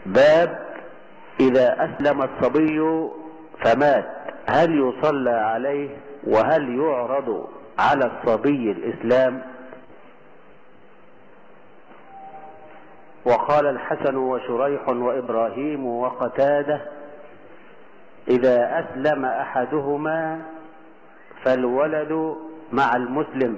باب إذا أسلم الصبي فمات هل يصلى عليه وهل يعرض على الصبي الإسلام وقال الحسن وشريح وإبراهيم وقتاده إذا أسلم أحدهما فالولد مع المسلم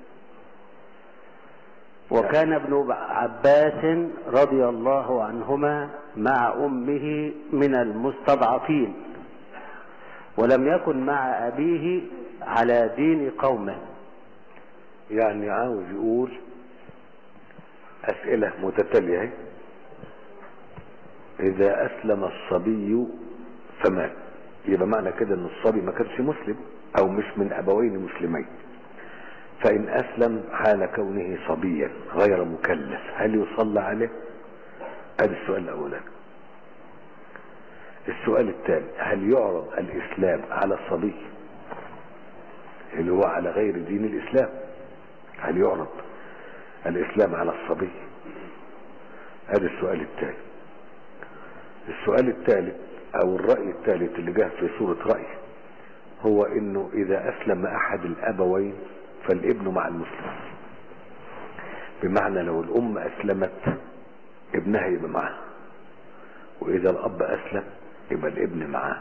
وكان ابن عباس رضي الله عنهما مع أمه من المستضعفين ولم يكن مع أبيه على دين قومه يعني عاوز يقول أسئلة متتالية اهي. إذا أسلم الصبي فمات يبقى معنى كده إن الصبي ما كانش مسلم أو مش من أبوين مسلمين فإن أسلم حال كونه صبيا غير مكلف هل يصلى عليه؟ هذا السؤال الأولاني السؤال الثاني هل يعرض الإسلام على الصبي اللي هو على غير دين الإسلام هل يعرض الإسلام على الصبي هذا السؤال الثاني السؤال الثالث أو الرأي الثالث اللي جاء في صورة رأي هو إنه إذا أسلم أحد الأبوين فالابن مع المسلم بمعنى لو الأم أسلمت ابنها يبقى معها وإذا الأب أسلم يبقى الابن معاه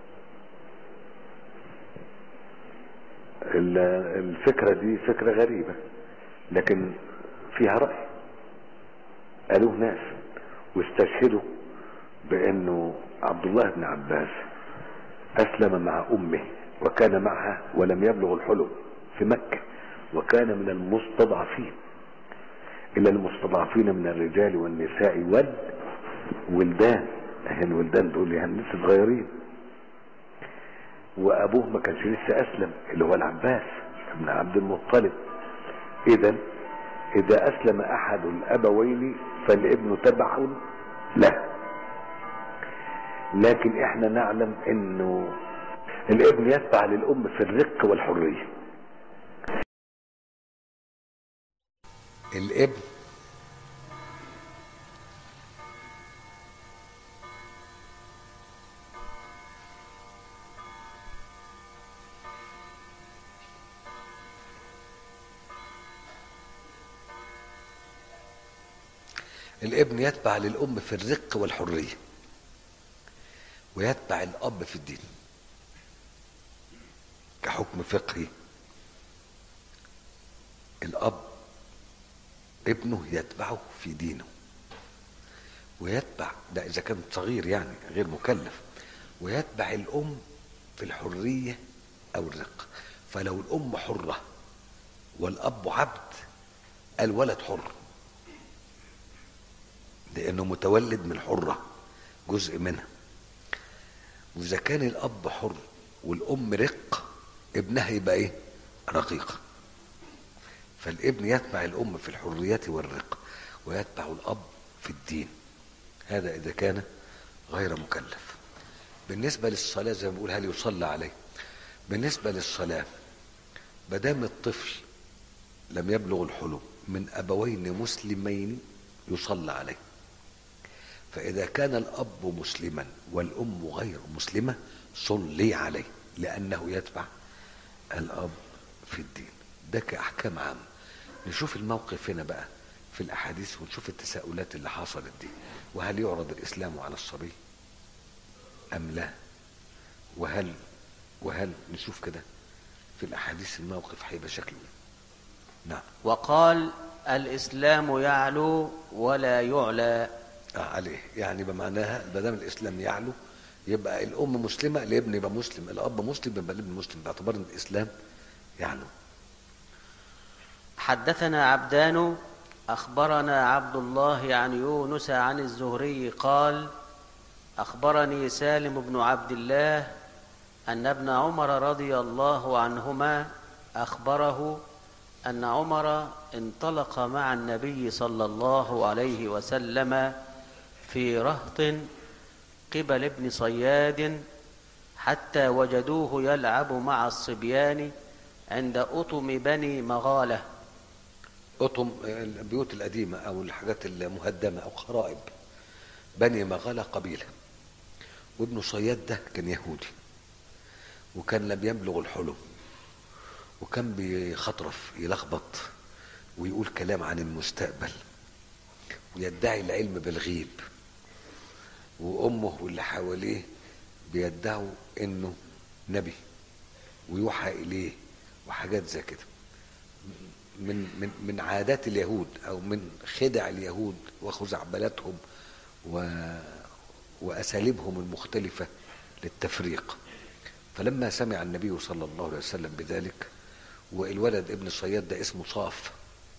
الفكرة دي فكرة غريبة لكن فيها رأي قالوه ناس واستشهدوا بأنه عبد الله بن عباس أسلم مع أمه وكان معها ولم يبلغ الحلم في مكة وكان من المستضعفين إلا المستضعفين من الرجال والنساء والولدان يعني الولدان دول يعني لسه صغيرين وأبوه ما كانش لسه أسلم اللي هو العباس ابن عبد المطلب إذا إذا أسلم أحد الأبوين فالابن تبع له لكن احنا نعلم انه الابن يتبع للأم في الرق والحرية الابن الابن يتبع للأم في الرق والحرية ويتبع الأب في الدين كحكم فقهي الأب ابنه يتبعه في دينه ويتبع ده إذا كان صغير يعني غير مكلف ويتبع الأم في الحرية أو الرق فلو الأم حرة والأب عبد الولد حر لأنه متولد من حرة جزء منها وإذا كان الأب حر والأم رق ابنها يبقى إيه؟ رقيق فالابن يتبع الأم في الحرية والرق ويتبع الأب في الدين هذا إذا كان غير مكلف بالنسبة للصلاة زي ما بنقول هل يصلى عليه بالنسبة للصلاة مدام الطفل لم يبلغ الحلم من أبوين مسلمين يصلى عليه فإذا كان الأب مسلما والأم غير مسلمة صلي عليه لأنه يتبع الأب في الدين ده كأحكام عامة نشوف الموقف هنا بقى في الأحاديث ونشوف التساؤلات اللي حصلت دي وهل يعرض الإسلام على الصبي أم لا وهل وهل نشوف كده في الأحاديث الموقف هيبقى شكله نعم وقال الإسلام يعلو ولا يعلى آه عليه يعني بمعناها ما دام الاسلام يعلو يبقى الام مسلمه الابن يبقى مسلم الاب مسلم يبقى الابن مسلم باعتبار ان الاسلام يعلو حدثنا عبدان أخبرنا عبد الله عن يونس عن الزهري قال أخبرني سالم بن عبد الله أن ابن عمر رضي الله عنهما أخبره أن عمر انطلق مع النبي صلى الله عليه وسلم في رهط قبل ابن صياد حتى وجدوه يلعب مع الصبيان عند أطم بني مغالة اطم البيوت القديمه او الحاجات المهدمه او خرائب بني مغالة قبيلة وابن صياد ده كان يهودي وكان لم يبلغ الحلم وكان بيخطرف يلخبط ويقول كلام عن المستقبل ويدعي العلم بالغيب وامه واللي حواليه بيدعوا انه نبي ويوحى اليه وحاجات زي كده من من من عادات اليهود او من خدع اليهود وخزعبلاتهم و واساليبهم المختلفه للتفريق فلما سمع النبي صلى الله عليه وسلم بذلك والولد ابن الصياد ده اسمه صاف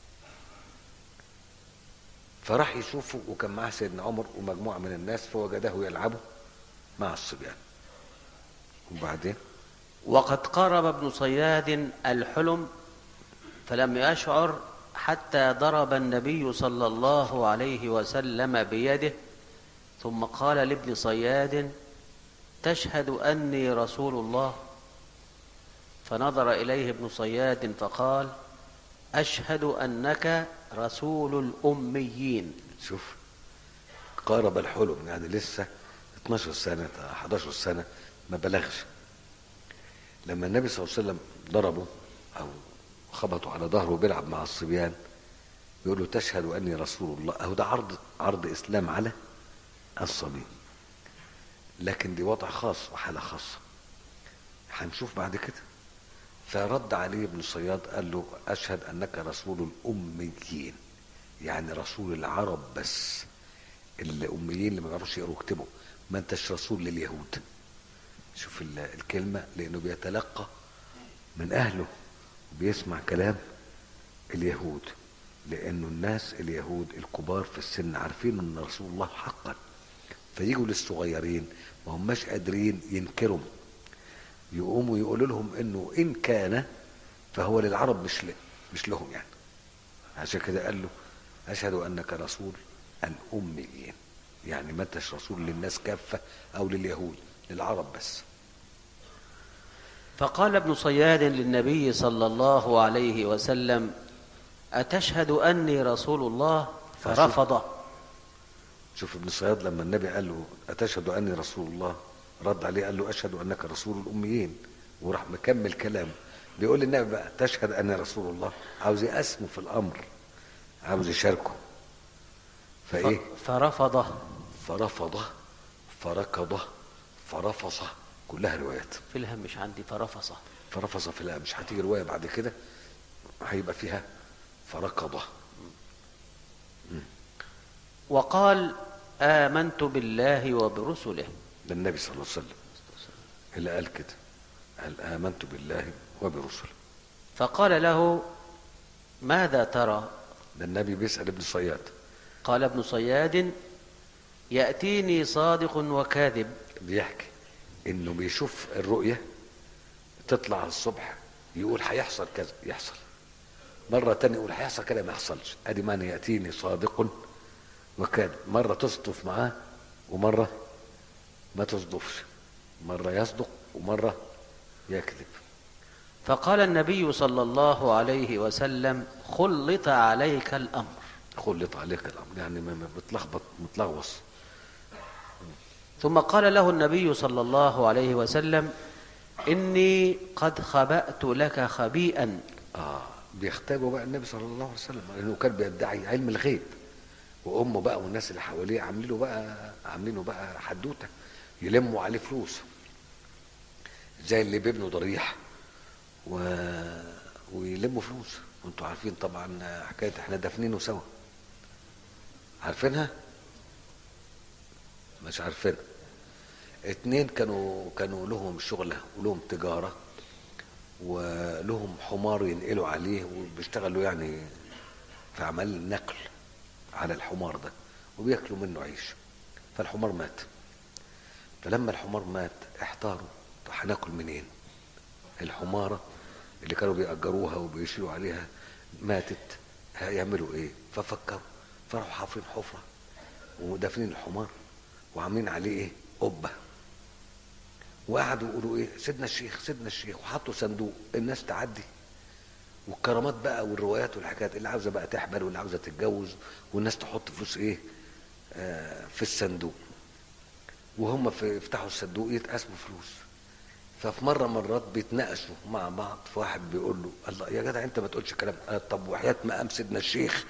فراح يشوفه وكان معاه سيدنا عمر ومجموعه من الناس فوجده يلعب مع الصبيان وبعدين وقد قرب ابن صياد الحلم فلم يشعر حتى ضرب النبي صلى الله عليه وسلم بيده ثم قال لابن صياد تشهد اني رسول الله فنظر اليه ابن صياد فقال اشهد انك رسول الاميين شوف قارب الحلم يعني لسه 12 سنة 11 سنة ما بلغش لما النبي صلى الله عليه وسلم ضربه أو خبطه على ظهره وبيلعب مع الصبيان يقول له تشهد أني رسول الله أهو ده عرض عرض إسلام على الصبي لكن دي وضع خاص وحالة خاصة هنشوف بعد كده فرد عليه ابن الصياد قال له أشهد أنك رسول الأميين يعني رسول العرب بس الأميين اللي ما بيعرفوش يقروا ويكتبوا ما انتش رسول لليهود شوف ال- الكلمة لأنه بيتلقى من أهله بيسمع كلام اليهود لأنه الناس اليهود الكبار في السن عارفين أن رسول الله حقا فيجوا للصغيرين ما هماش قادرين ينكروا يقوموا يقولوا لهم انه ان كان فهو للعرب مش ل... مش لهم يعني عشان كده قال له اشهد انك رسول الاميين يعني ما انتش رسول للناس كافه او لليهود للعرب بس فقال ابن صياد للنبي صلى الله عليه وسلم اتشهد اني رسول الله فرفض شوف ابن صياد لما النبي قال له اتشهد اني رسول الله رد عليه قال له اشهد انك رسول الاميين وراح مكمل كلامه بيقول للنبي بقى تشهد اني رسول الله عاوز يقسمه في الامر عاوز يشاركه فايه فرفض فرفضه فركضه فرفصه كلها روايات في الهمش عندي فرفص فرفصه في لا مش هتيجي روايه بعد كده هيبقى فيها فركضه وقال آمنت بالله وبرسله ده النبي صلى الله عليه وسلم اللي قال كده قال آمنت بالله وبرسله فقال له ماذا ترى ده النبي بيسأل ابن صياد قال ابن صياد يأتيني صادق وكاذب بيحكي انه بيشوف الرؤية تطلع الصبح يقول هيحصل كذا يحصل مرة تانية يقول هيحصل كذا ما يحصلش ادي معنى يأتيني صادق وكاذب مرة تصدف معاه ومرة ما تصدفش مرة يصدق ومرة يكذب فقال النبي صلى الله عليه وسلم خلط عليك الأمر خلط عليك الامر يعني ما ما بتلخبط متلغوص ثم قال له النبي صلى الله عليه وسلم إني قد خبأت لك خبيئا اه بيختبوا بقى النبي صلى الله عليه وسلم لانه كان بيدعي علم الغيب وامه بقى والناس اللي حواليه عاملين له بقى عاملين له بقى حدوته يلموا عليه فلوس زي اللي بيبنوا ضريح و... ويلموا فلوس وانتوا عارفين طبعا حكايه احنا دافنينه سوا عارفينها مش عارفينها اتنين كانوا كانوا لهم شغله ولهم تجاره ولهم حمار ينقلوا عليه وبيشتغلوا يعني في اعمال النقل على الحمار ده وبياكلوا منه عيش فالحمار مات فلما الحمار مات احتاروا طب هناكل منين الحماره اللي كانوا بيأجروها وبيشيلوا عليها ماتت هيعملوا ايه ففكروا فراحوا حافرين حفره ودافنين الحمار وعاملين عليه ايه قبه وقعدوا يقولوا ايه سيدنا الشيخ سيدنا الشيخ وحطوا صندوق الناس تعدي والكرامات بقى والروايات والحكايات اللي عاوزه بقى تحبل واللي عاوزه تتجوز والناس تحط فلوس ايه آه، في الصندوق وهم في يفتحوا الصندوق يتقسموا فلوس ففي مره مرات بيتناقشوا مع بعض فواحد بيقول له الله يا جدع انت ما تقولش كلام قال طب وحياه مقام سيدنا الشيخ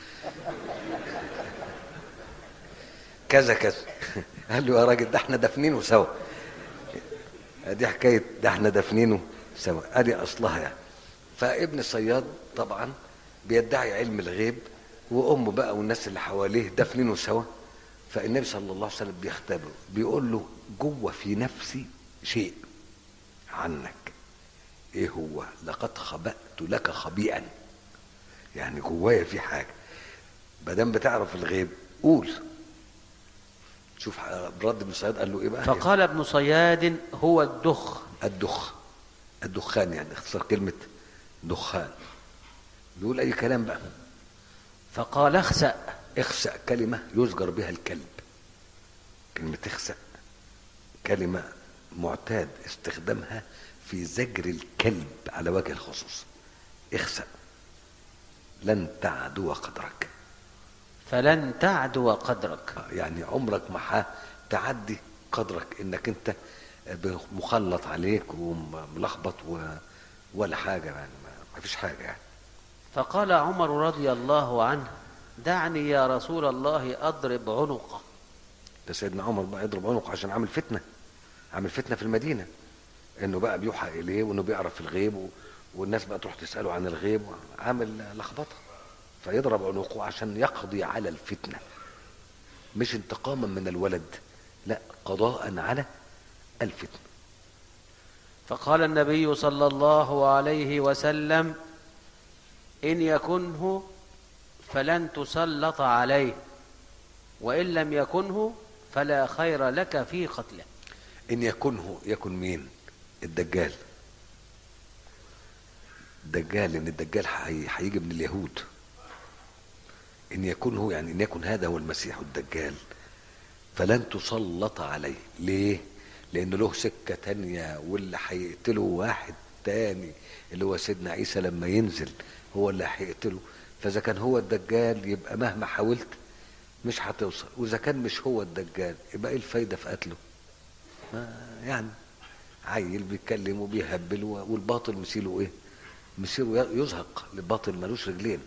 كذا كذا قال له يا راجل ده احنا دافنينه سوا دي حكايه ده احنا دافنينه سوا ادي اصلها يعني فابن الصياد طبعا بيدعي علم الغيب وامه بقى والناس اللي حواليه دافنينه سوا فالنبي صلى الله عليه وسلم بيختبره بيقول له جوه في نفسي شيء عنك ايه هو لقد خبأت لك خبيئا يعني جوايا في حاجه ما دام بتعرف الغيب قول شوف رد بن صياد قال له ايه بقى فقال ابن صياد هو الدخ الدخ الدخان يعني اختصار كلمه دخان بيقول اي كلام بقى فقال اخسأ اخسأ كلمة يزجر بها الكلب كلمة اخسأ كلمة معتاد استخدامها في زجر الكلب على وجه الخصوص اخسأ لن تعدو قدرك فلن تعدو قدرك يعني عمرك ما ح- تعدي قدرك انك انت مخلط عليك وملخبط و... ولا حاجة يعني ما- ما فيش حاجة يعني فقال عمر رضي الله عنه دعني يا رسول الله أضرب عنقه ده سيدنا عمر بقى يضرب عنقه عشان عامل فتنه عامل فتنه في المدينه انه بقى بيوحى اليه وانه بيعرف الغيب و... والناس بقى تروح تساله عن الغيب عامل لخبطه فيضرب عنقه عشان يقضي على الفتنه مش انتقاما من الولد لا قضاء على الفتنه فقال النبي صلى الله عليه وسلم إن يكنه فلن تسلط عليه وإن لم يكنه فلا خير لك في قتله ان يكنه يكن مين الدجال الدجال ان الدجال هي- هيجي من اليهود ان يكنه يعني ان يكن هذا هو المسيح الدجال فلن تسلط عليه ليه لان له سكه تانية واللي هيقتله واحد تاني اللي هو سيدنا عيسى لما ينزل هو اللي هيقتله فاذا كان هو الدجال يبقى مهما حاولت مش هتوصل واذا كان مش هو الدجال يبقى ايه الفايده في قتله ما يعني عيل بيتكلم وبيهبل و- والباطل مسيله ايه مسيره ي- يزهق الباطل ملوش رجلين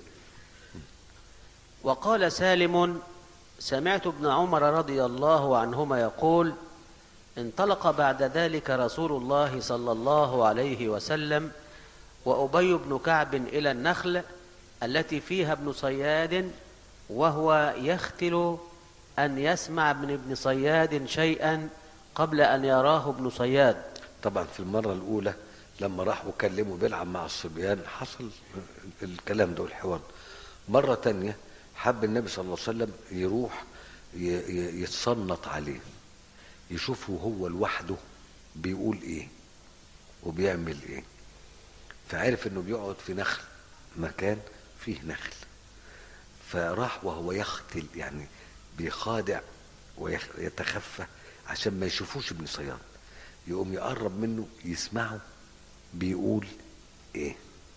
وقال سالم سمعت ابن عمر رضي الله عنهما يقول انطلق بعد ذلك رسول الله صلى الله عليه وسلم وأبي بن كعب إلى النخل التي فيها ابن صياد وهو يختل أن يسمع من ابن صياد شيئا قبل أن يراه ابن صياد طبعا في المرة الأولى لما راح وكلمه بيلعب مع الصبيان حصل الكلام ده والحوار ده. مرة تانية حب النبي صلى الله عليه وسلم يروح ي- ي- يتصنط عليه يشوفه هو لوحده بيقول ايه وبيعمل ايه فعرف انه بيقعد في نخل مكان فيه نخل فراح وهو يختل يعني بيخادع ويتخفى عشان ما يشوفوش ابن صياد يقوم يقرب منه يسمعه بيقول ايه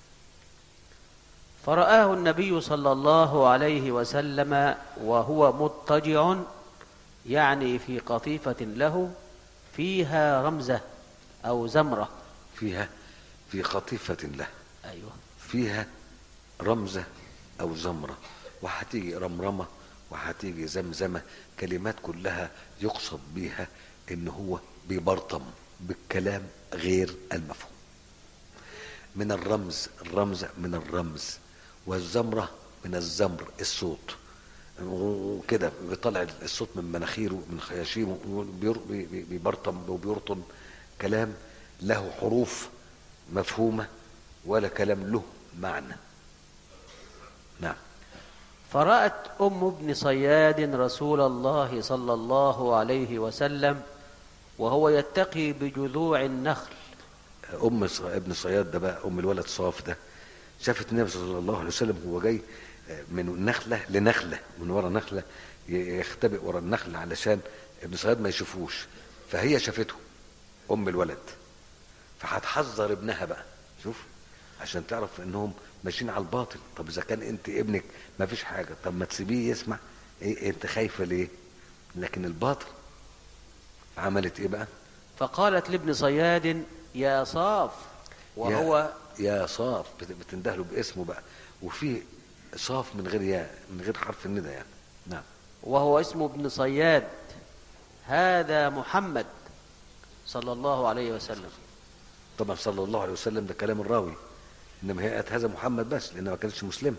فرآه النبي صلى الله عليه وسلم وهو مضطجع يعني في قطيفة له فيها رمزة أو زمرة فيها في قطيفة له أيوه فيها رمزة أو زمرة وهتيجي رمرمة وهتيجي زمزمة كلمات كلها يقصد بيها إن هو بيبرطم بالكلام غير المفهوم من الرمز الرمزة من الرمز والزمرة من الزمر الصوت وكده بيطلع الصوت من مناخيره من خياشيمه بير- بي- بي- بيبرطم وبيرطم كلام له حروف مفهومة ولا كلام له معنى نعم فرأت أم ابن صياد رسول الله صلى الله عليه وسلم وهو يتقي بجذوع النخل ام ص- ابن صياد ده بقى ام الولد صاف ده شافت النبي صلى الله عليه وسلم هو جاي من نخله لنخله من ورا نخله ي- يختبئ ورا النخله علشان ابن صياد ما يشوفوش فهي شافته ام الولد فهتحذر ابنها بقى شوف عشان تعرف انهم ماشيين على الباطل طب اذا كان انت ابنك ما فيش حاجه طب ما تسيبيه يسمع ايه انت خايفه ليه لكن الباطن عملت ايه بقى فقالت لابن صياد يا صاف وهو يا, يا صاف بت- بتندهله باسمه بقى وفي صاف من غير ياء من غير حرف الندى يعني نعم وهو اسمه ابن صياد هذا محمد صلى الله عليه وسلم طبعا صلى الله عليه وسلم ده كلام الراوي انما هي قالت هذا محمد بس لانه ما كانش مسلم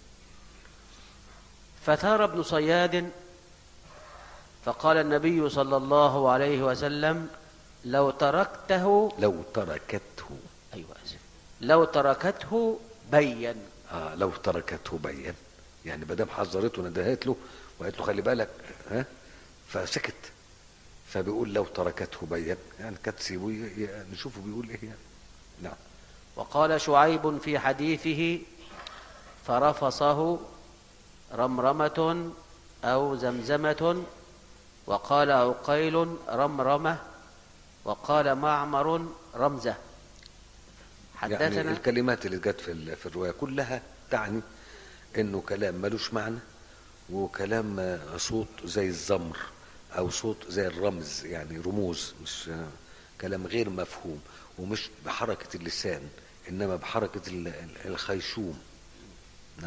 فثار ابن صياد فقال النبي صلى الله عليه وسلم لو تركته لو تركته أيوة آسف لو تركته بين آه لو تركته بين يعني ما دام حذرته ندهت له وقالت له خلي بالك ها فسكت فبيقول لو تركته بين يعني كانت تسيبه ي- ي- نشوفه بيقول ايه يعني نعم وقال شعيب في حديثه فرفصه رمرمة أو زمزمة وقال عقيل رمرمة وقال معمر رمزة يعني حدثنا الكلمات اللي جت في ال- في الروايه كلها تعني انه كلام ملوش معنى وكلام آه، صوت زي الزمر او صوت زي الرمز يعني رموز مش آه، كلام غير مفهوم ومش بحركه اللسان انما بحركه ال- ال- الخيشوم نعم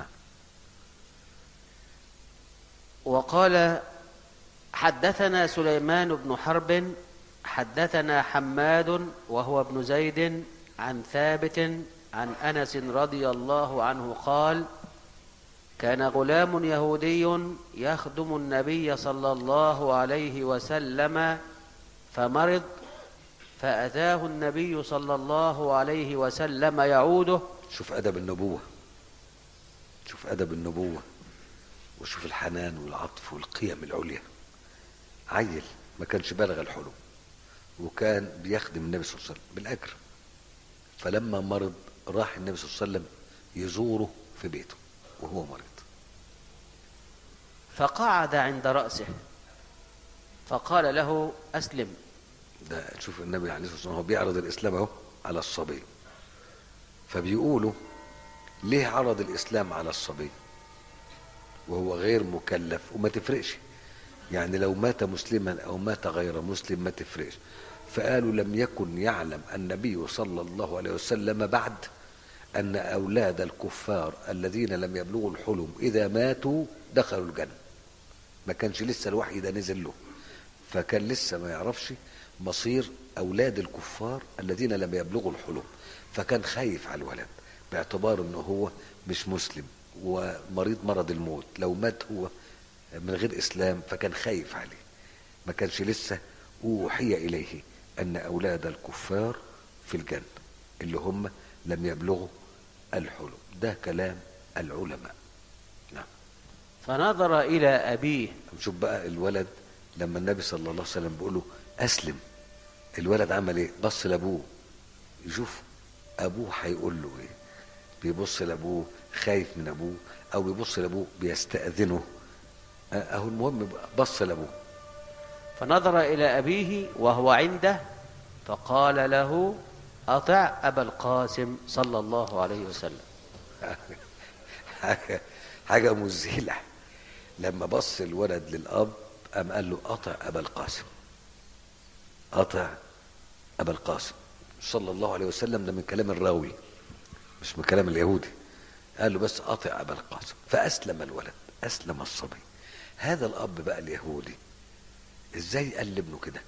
وقال حدثنا سليمان بن حرب حدثنا حماد وهو ابن زيد عن ثابت عن انس رضي الله عنه قال كان غلام يهودي يخدم النبي صلى الله عليه وسلم فمرض فاتاه النبي صلى الله عليه وسلم يعوده شوف ادب النبوه شوف ادب النبوه وشوف الحنان والعطف والقيم العليا عيل ما كانش بالغ الحلم وكان بيخدم النبي صلى الله عليه وسلم بالاجر فلما مرض راح النبي صلى الله عليه وسلم يزوره في بيته وهو مريض فقعد عند راسه فقال له اسلم ده شوف النبي عليه الصلاه والسلام هو بيعرض الاسلام اهو على الصبي فبيقولوا ليه عرض الاسلام على الصبي وهو غير مكلف وما تفرقش يعني لو مات مسلما او مات غير مسلم ما تفرقش فقالوا لم يكن يعلم النبي صلى الله عليه وسلم بعد ان اولاد الكفار الذين لم يبلغوا الحلم اذا ماتوا دخلوا الجنه ما كانش لسه الوحي ده نزل له فكان لسه ما يعرفش مصير اولاد الكفار الذين لم يبلغوا الحلم فكان خايف على الولد باعتبار انه هو مش مسلم ومريض مرض الموت لو مات هو من غير اسلام فكان خايف عليه ما كانش لسه اوحي اليه ان اولاد الكفار في الجنه اللي هم لم يبلغوا الحلم ده كلام العلماء نعم فنظر الى ابيه شوف بقى الولد لما النبي صلى الله عليه وسلم بيقول له اسلم الولد عمل ايه بص لابوه يشوف ابوه هيقول له ايه بيبص لابوه خايف من ابوه او بيبص لابوه بيستاذنه أه- اهو المهم بص لابوه فنظر الى ابيه وهو عنده فقال له اطع ابا القاسم صلى الله عليه وسلم حاجه حاجه مذهله لما بص الولد للاب قام قال له اطع ابا القاسم اطع ابا القاسم صلى الله عليه وسلم ده من كلام الراوي مش من كلام اليهودي قال له بس اطع ابا القاسم فاسلم الولد اسلم الصبي هذا الاب بقى اليهودي ازاي قال لابنه كده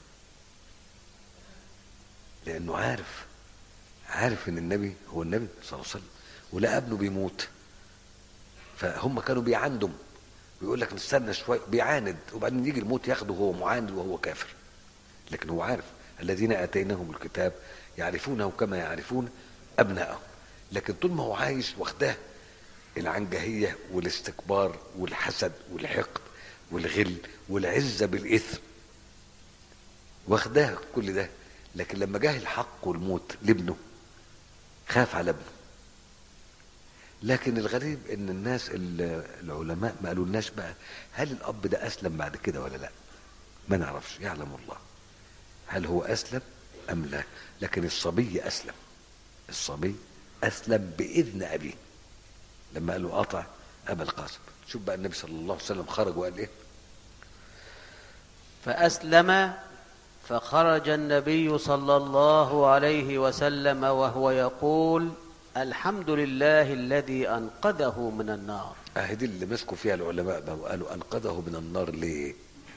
لانه عارف عارف ان النبي هو النبي صلى الله عليه وسلم ولا ابنه بيموت فهم كانوا بيعاندوا بيقول لك نستنى شويه بيعاند وبعدين يجي الموت ياخده هو معاند وهو كافر لكن هو عارف الذين اتيناهم الكتاب يعرفونه كما يعرفون ابنائهم لكن طول ما هو عايش واخداه العنجهيه والاستكبار والحسد والحقد والغل والعزه بالاثم واخداه كل ده لكن لما جه الحق والموت لابنه خاف على ابنه لكن الغريب ان الناس ال- العلماء ما قالولناش بقى هل الاب ده اسلم بعد كده ولا لا ما نعرفش يعلم الله هل هو اسلم ام لا لكن الصبي اسلم الصبي اسلم باذن ابيه لما قال له قطع ابا القاسم شوف بقى النبي صلى الله عليه وسلم خرج وقال ايه فأسلم فخرج النبي صلى الله عليه وسلم وهو يقول الحمد لله الذي أنقذه من النار اهي دي اللي مسكوا فيها العلماء بقى وقالوا انقذه من النار ليه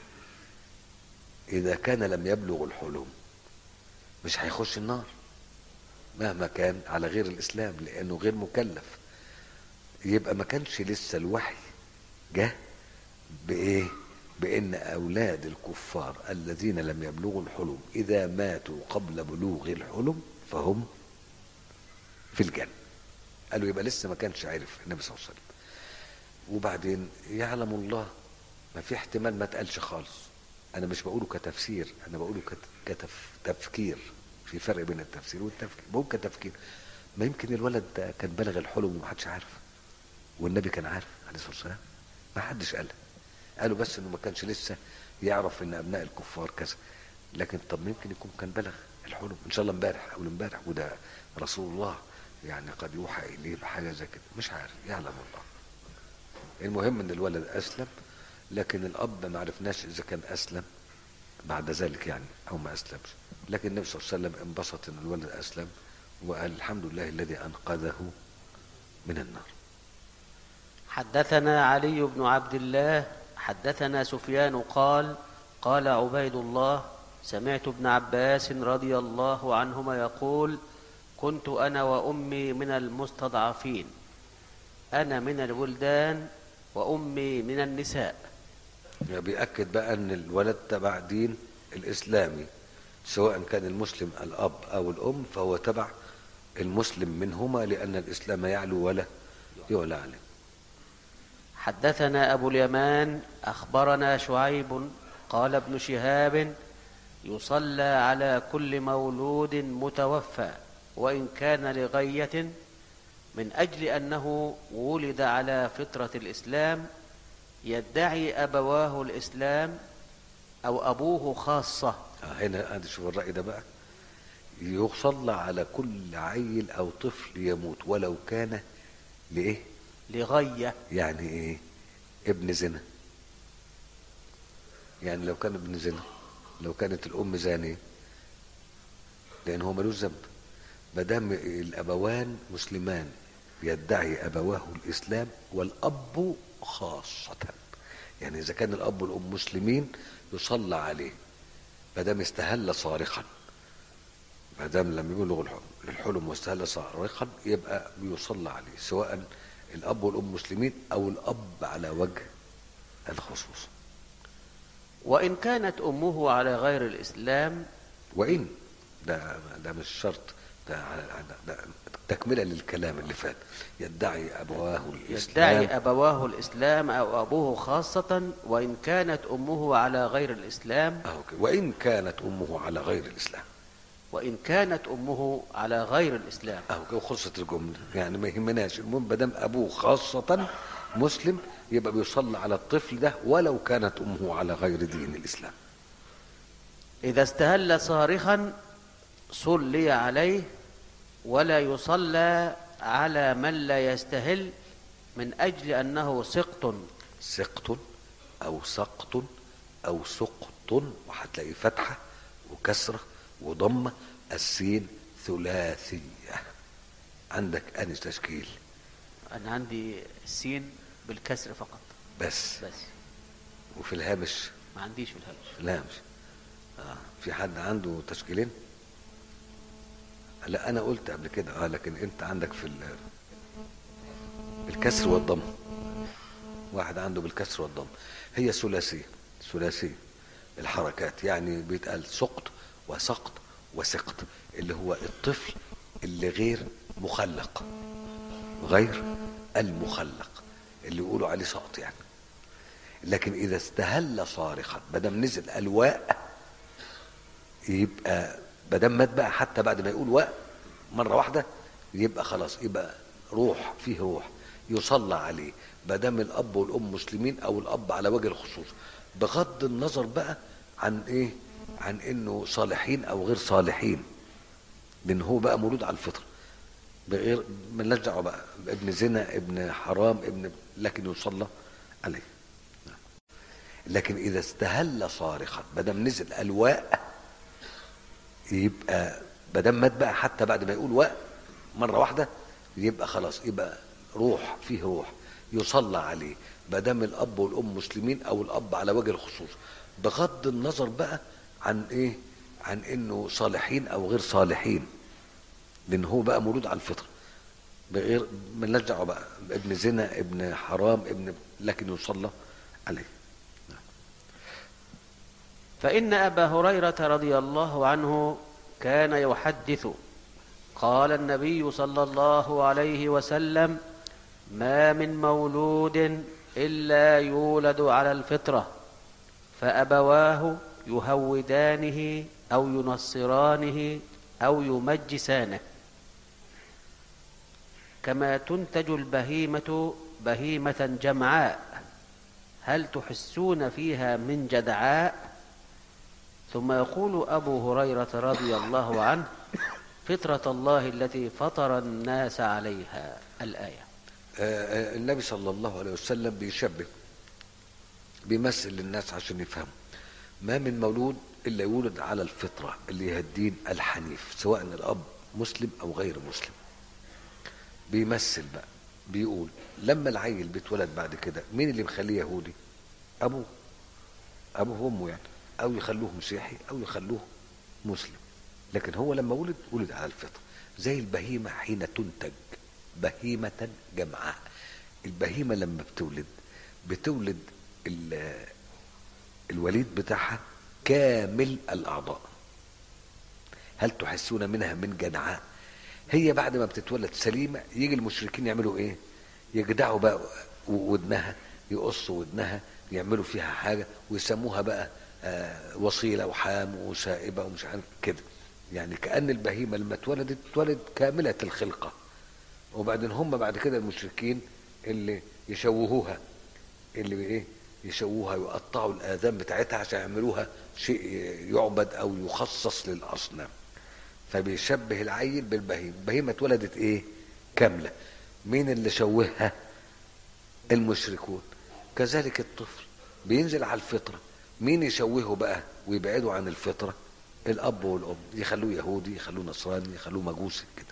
اذا كان لم يبلغ الحلم مش هيخش النار مهما كان على غير الاسلام لانه غير مكلف يبقى ما كانش لسه الوحي جه بايه بان اولاد الكفار الذين لم يبلغوا الحلم اذا ماتوا قبل بلوغ الحلم فهم في الجنه قالوا يبقى لسه ما كانش عارف النبي صلى الله عليه وسلم وبعدين يعلم الله ما في احتمال ما تقالش خالص انا مش بقوله كتفسير انا بقوله كت- كتفكير في فرق بين التفسير والتفكير بقول كتفكير ما يمكن الولد ده كان بلغ الحلم ومحدش عارف والنبي كان عارف عليه الصلاه والسلام ما حدش قال قالوا بس انه ما كانش لسه يعرف ان ابناء الكفار كذا لكن طب ممكن يكون كان بلغ الحلم ان شاء الله امبارح او امبارح وده رسول الله يعني قد يوحى اليه بحاجه زي كده مش عارف يعلم الله المهم ان الولد اسلم لكن الاب ما عرفناش اذا كان اسلم بعد ذلك يعني او ما اسلمش لكن النبي صلى الله عليه وسلم انبسط ان الولد اسلم وقال الحمد لله الذي انقذه من النار حدثنا علي بن عبد الله حدثنا سفيان قال قال عبيد الله سمعت ابن عباس رضي الله عنهما يقول كنت انا وامي من المستضعفين انا من الولدان وامي من النساء يعني بيأكد بقى ان الولد تبع دين الاسلامي سواء كان المسلم الاب او الام فهو تبع المسلم منهما لان الاسلام يعلو ولا يعلى عليه حدثنا ابو اليمان اخبرنا شعيب قال ابن شهاب يصلى على كل مولود متوفى وان كان لغيه من اجل انه ولد على فطره الاسلام يدعي ابواه الاسلام او ابوه خاصه آه، هنا هذا شوف الرأي ده بقى يصلى على كل عيل او طفل يموت ولو كان لايه لغيه يعني ايه ابن زنا يعني لو كان ابن زنا لو كانت الام زانيه لان هو ملوش ذنب ما دام الابوان مسلمان يدعي ابواه الاسلام والاب خاصه يعني اذا كان الاب والام مسلمين يصلى عليه ما دام استهل صارخا ما دام لم يبلغ الحلم الحلم واستهل صارخا يبقى بيصلى عليه سواء الاب والام مسلمين او الاب على وجه الخصوص وان كانت امه على غير الاسلام وان ده ده مش شرط ده, ده, ده تكمله للكلام اللي فات يدعي ابواه الاسلام يدعي أبواه الإسلام أو أبوه خاصة وإن كانت أمه على غير الإسلام أهو كده. وان كانت امه على غير الاسلام وإن كانت أمه على غير الإسلام اهو كده خلصت الجمله يعني ما يهمناش المهم ما دام ابوه خاصه مسلم يبقى بيصلى على الطفل ده ولو كانت امه على غير دين الاسلام إذا استهل صارخا صلي عليه ولا يصلى على من لا يستهل من أجل أنه سقط سقط او سقط او سقط وهتلاقي فتحه وكسره وضمه السين ثلاثيه عندك اني تشكيل أنا عندي السين بالكسر فقط بس بس وفي الهامش ما عنديش في الهمش في الهامش آه. في حد عنده تشكيلين لا انا قلت قبل كده اه لكن انت عندك في ال- بالكسر والضم واحد عنده بالكسر والضم هي ثلاثيه ثلاثيه الحركات يعني بيتقال سقط وسقط وسقط اللي هو الطفل اللي غير مخلق غير المخلق اللي يقولوا عليه سقط يعني لكن اذا استهل صارخا بدم نزل الواء يبقى بدم مات بقى حتى بعد ما يقول واء مره واحده يبقى خلاص يبقى روح فيه روح يصلى عليه بدم الاب والام مسلمين او الاب على وجه الخصوص بغض النظر بقى عن ايه عن انه صالحين او غير صالحين لان هو بقى مولود على الفطره بغير ملناش دعوه بقى ابن زنا ابن حرام ابن لكن يصلى عليه لكن اذا استهل صارخا ما دام نزل الواء يبقى ما دام مات بقى حتى بعد ما يقول واء مره واحده يبقى خلاص يبقى روح فيه روح يصلى عليه ما دام الاب والام مسلمين او الاب على وجه الخصوص بغض النظر بقى عن ايه عن انه صالحين او غير صالحين لان هو بقى مولود على الفطره بغير مالناش دعوه بقى ابن زنا ابن حرام ابن لكن يصلى عليه فإن أبا هريرة رضي الله عنه كان يحدث قال النبي صلى الله عليه وسلم ما من مولود إلا يولد على الفطرة فأبواه يهودانه أو ينصرانه أو يمجسانه كما تنتج البهيمة بهيمة جمعاء هل تحسون فيها من جدعاء ثم يقول أبو هريرة رضي الله عنه فطرة الله التي فطر الناس عليها الآية آه، آه، النبي صلى الله عليه وسلم بيشبه بيمثل للناس عشان يفهموا ما من مولود الا يولد على الفطره اللي هي الدين الحنيف سواء الاب مسلم او غير مسلم بيمثل بقى بيقول لما العيل بيتولد بعد كده مين اللي مخليه يهودي ابوه ابوه وامه يعني او يخلوه مسيحي او يخلوه مسلم لكن هو لما ولد ولد على الفطره زي البهيمه حين تنتج بهيمه جمعاء البهيمه لما بتولد بتولد ال- الوليد بتاعها كامل الاعضاء هل تحسون منها من جدعاء هي بعد ما بتتولد سليمه يجي المشركين يعملوا ايه يجدعوا بقى ودنها يقصوا ودنها يعملوا فيها حاجه ويسموها بقى آه، وصيله وحام وسائبه ومش عارف كده يعني كان البهيمه لما اتولدت اتولد كامله الخلقه وبعدين هم بعد كده المشركين اللي يشوهوها اللي ايه يشوهوها ويقطعوا الاذان بتاعتها عشان يعملوها شيء يعبد او يخصص للاصنام فبيشبه العيل بالبهيمه البهيمه اتولدت ايه كامله مين اللي شوهها المشركون كذلك الطفل بينزل على الفطره مين يشوهه بقى ويبعده عن الفطره الاب والام يخلوه يهودي يخلوه نصراني يخلوه مجوسي كده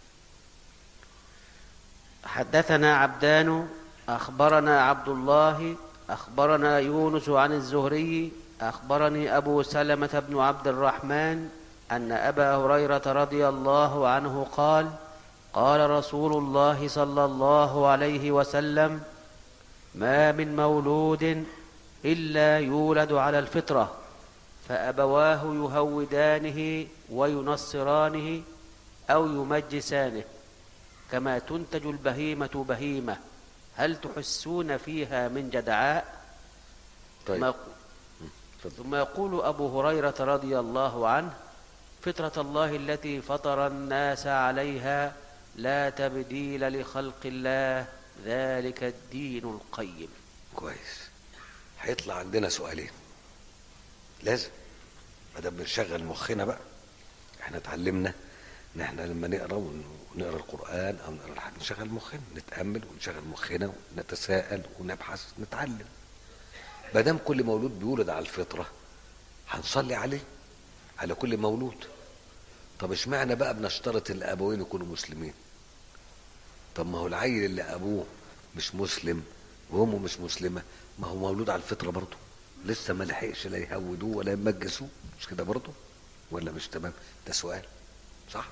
حدثنا عبدان أخبرنا عبد الله أخبرنا يونس عن الزهري أخبرني أبو سلمة بن عبد الرحمن أن أبا هريرة رضي الله عنه قال قال رسول الله صلى الله عليه وسلم ما من مولود إلا يولد على الفطرة فأبواه يهودانه وينصرانه أو يمجسانه كما تنتج البهيمة بهيمة هل تحسون فيها من جدعاء طيب ما- اتفضل. ثم يقول أبو هريرة رضي الله عنه فطرة الله التي فطر الناس عليها لا تبديل لخلق الله ذلك الدين القيم كويس هيطلع عندنا سؤالين لازم ما دام بنشغل مخنا بقى احنا اتعلمنا ان احنا لما نقرا ون- ونقرا القران او نقرا الحاجه نشغل مخنا نتامل ونشغل مخنا ونتساءل ونبحث نتعلم ما دام كل مولود بيولد على الفطره هنصلي عليه على كل مولود طب اشمعنى بقى بنشترط ان الابوين يكونوا مسلمين طب ما هو العيل اللي ابوه مش مسلم وامه مش مسلمه ما هو مولود على الفطره برضه لسه ما لحقش لا يهودوه ولا يمجسوه مش كده برضه ولا مش تمام ده سؤال صح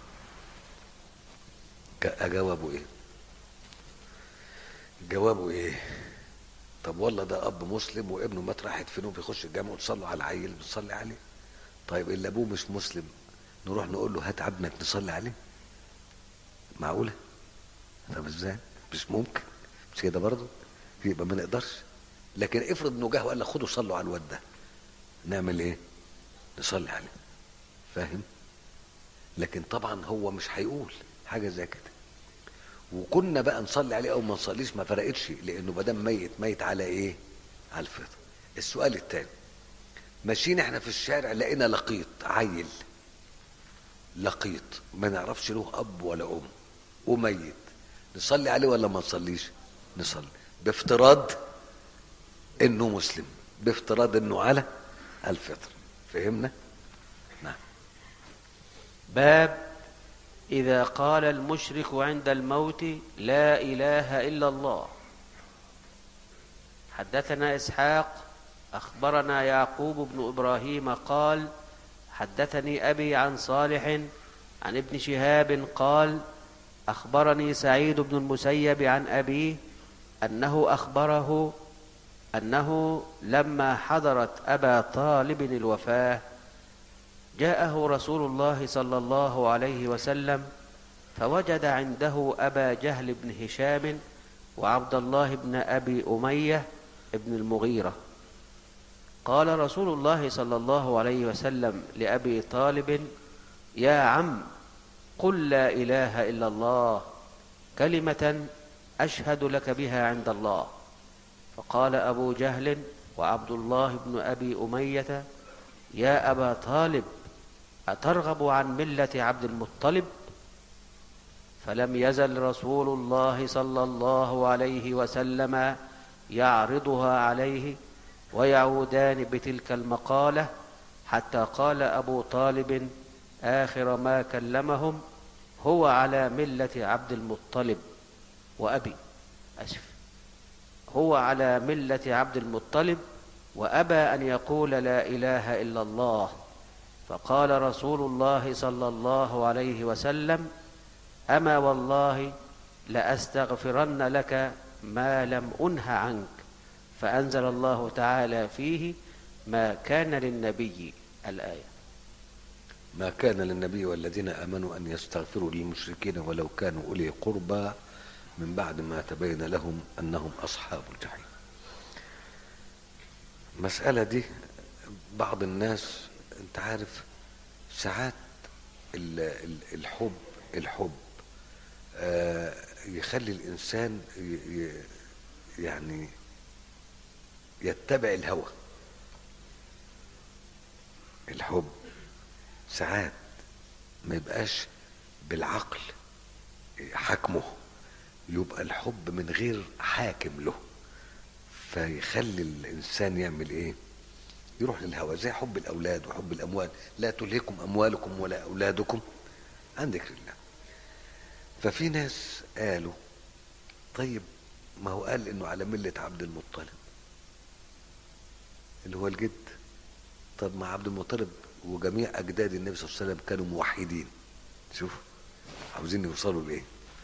ك- اجاوبه ايه جوابه ايه طب والله ده اب مسلم وابنه مات راح يدفنوه بيخش الجامع وتصلوا على العيل بتصلي عليه طيب اللي ابوه مش مسلم نروح نقول له هات ابنك نصلي عليه معقوله طب ازاي مش ممكن مش كده برضه يبقى ما نقدرش لكن افرض انه جه وقال لك خدوا صلوا على الواد ده نعمل ايه نصلي عليه فاهم لكن طبعا هو مش هيقول حاجه زي كده وكنا بقى نصلي عليه او ما نصليش ما فرقتش لانه ما دام ميت ميت على ايه على الفطر السؤال الثاني ماشيين احنا في الشارع لقينا لقيط عيل لقيط ما نعرفش له اب ولا ام وميت نصلي عليه ولا ما نصليش نصلي بافتراض انه مسلم بافتراض انه على الفطر فهمنا نعم باب إذا قال المشرك عند الموت لا إله إلا الله حدثنا إسحاق أخبرنا يعقوب بن إبراهيم قال حدثني أبي عن صالح عن ابن شهاب قال أخبرني سعيد بن المسيب عن أبيه أنه أخبره أنه لما حضرت أبا طالب الوفاة جاءه رسول الله صلى الله عليه وسلم فوجد عنده أبا جهل بن هشام وعبد الله بن أبي أمية بن المغيرة قال رسول الله صلى الله عليه وسلم لأبي طالب يا عم قل لا إله إلا الله كلمة أشهد لك بها عند الله فقال أبو جهل وعبد الله بن أبي أمية يا أبا طالب أترغب عن ملة عبد المطلب فلم يزل رسول الله صلى الله عليه وسلم يعرضها عليه ويعودان بتلك المقالة حتى قال أبو طالب آخر ما كلمهم هو على ملة عبد المطلب وأبي أسف هو على ملة عبد المطلب وأبى أن يقول لا إله إلا الله فقال رسول الله صلى الله عليه وسلم أما والله لأستغفرن لك ما لم أنه عنك فأنزل الله تعالى فيه ما كان للنبي الآية ما كان للنبي والذين امنوا ان يستغفروا للمشركين ولو كانوا اولي قربى من بعد ما تبين لهم انهم اصحاب الجحيم المساله دي بعض الناس انت عارف ساعات ال- ال- الحب الحب آه، يخلي الانسان ي- ي- يعني يتبع الهوى الحب ساعات ما يبقاش بالعقل حكمه يبقى الحب من غير حاكم له فيخلي الانسان يعمل ايه يروح للهوى زي حب الاولاد وحب الاموال لا تلهكم اموالكم ولا اولادكم عن ذكر الله ففي ناس قالوا طيب ما هو قال انه على مله عبد المطلب اللي هو الجد طب ما عبد المطلب وجميع اجداد النبي صلى الله عليه وسلم كانوا موحدين شوف عاوزين يوصلوا لايه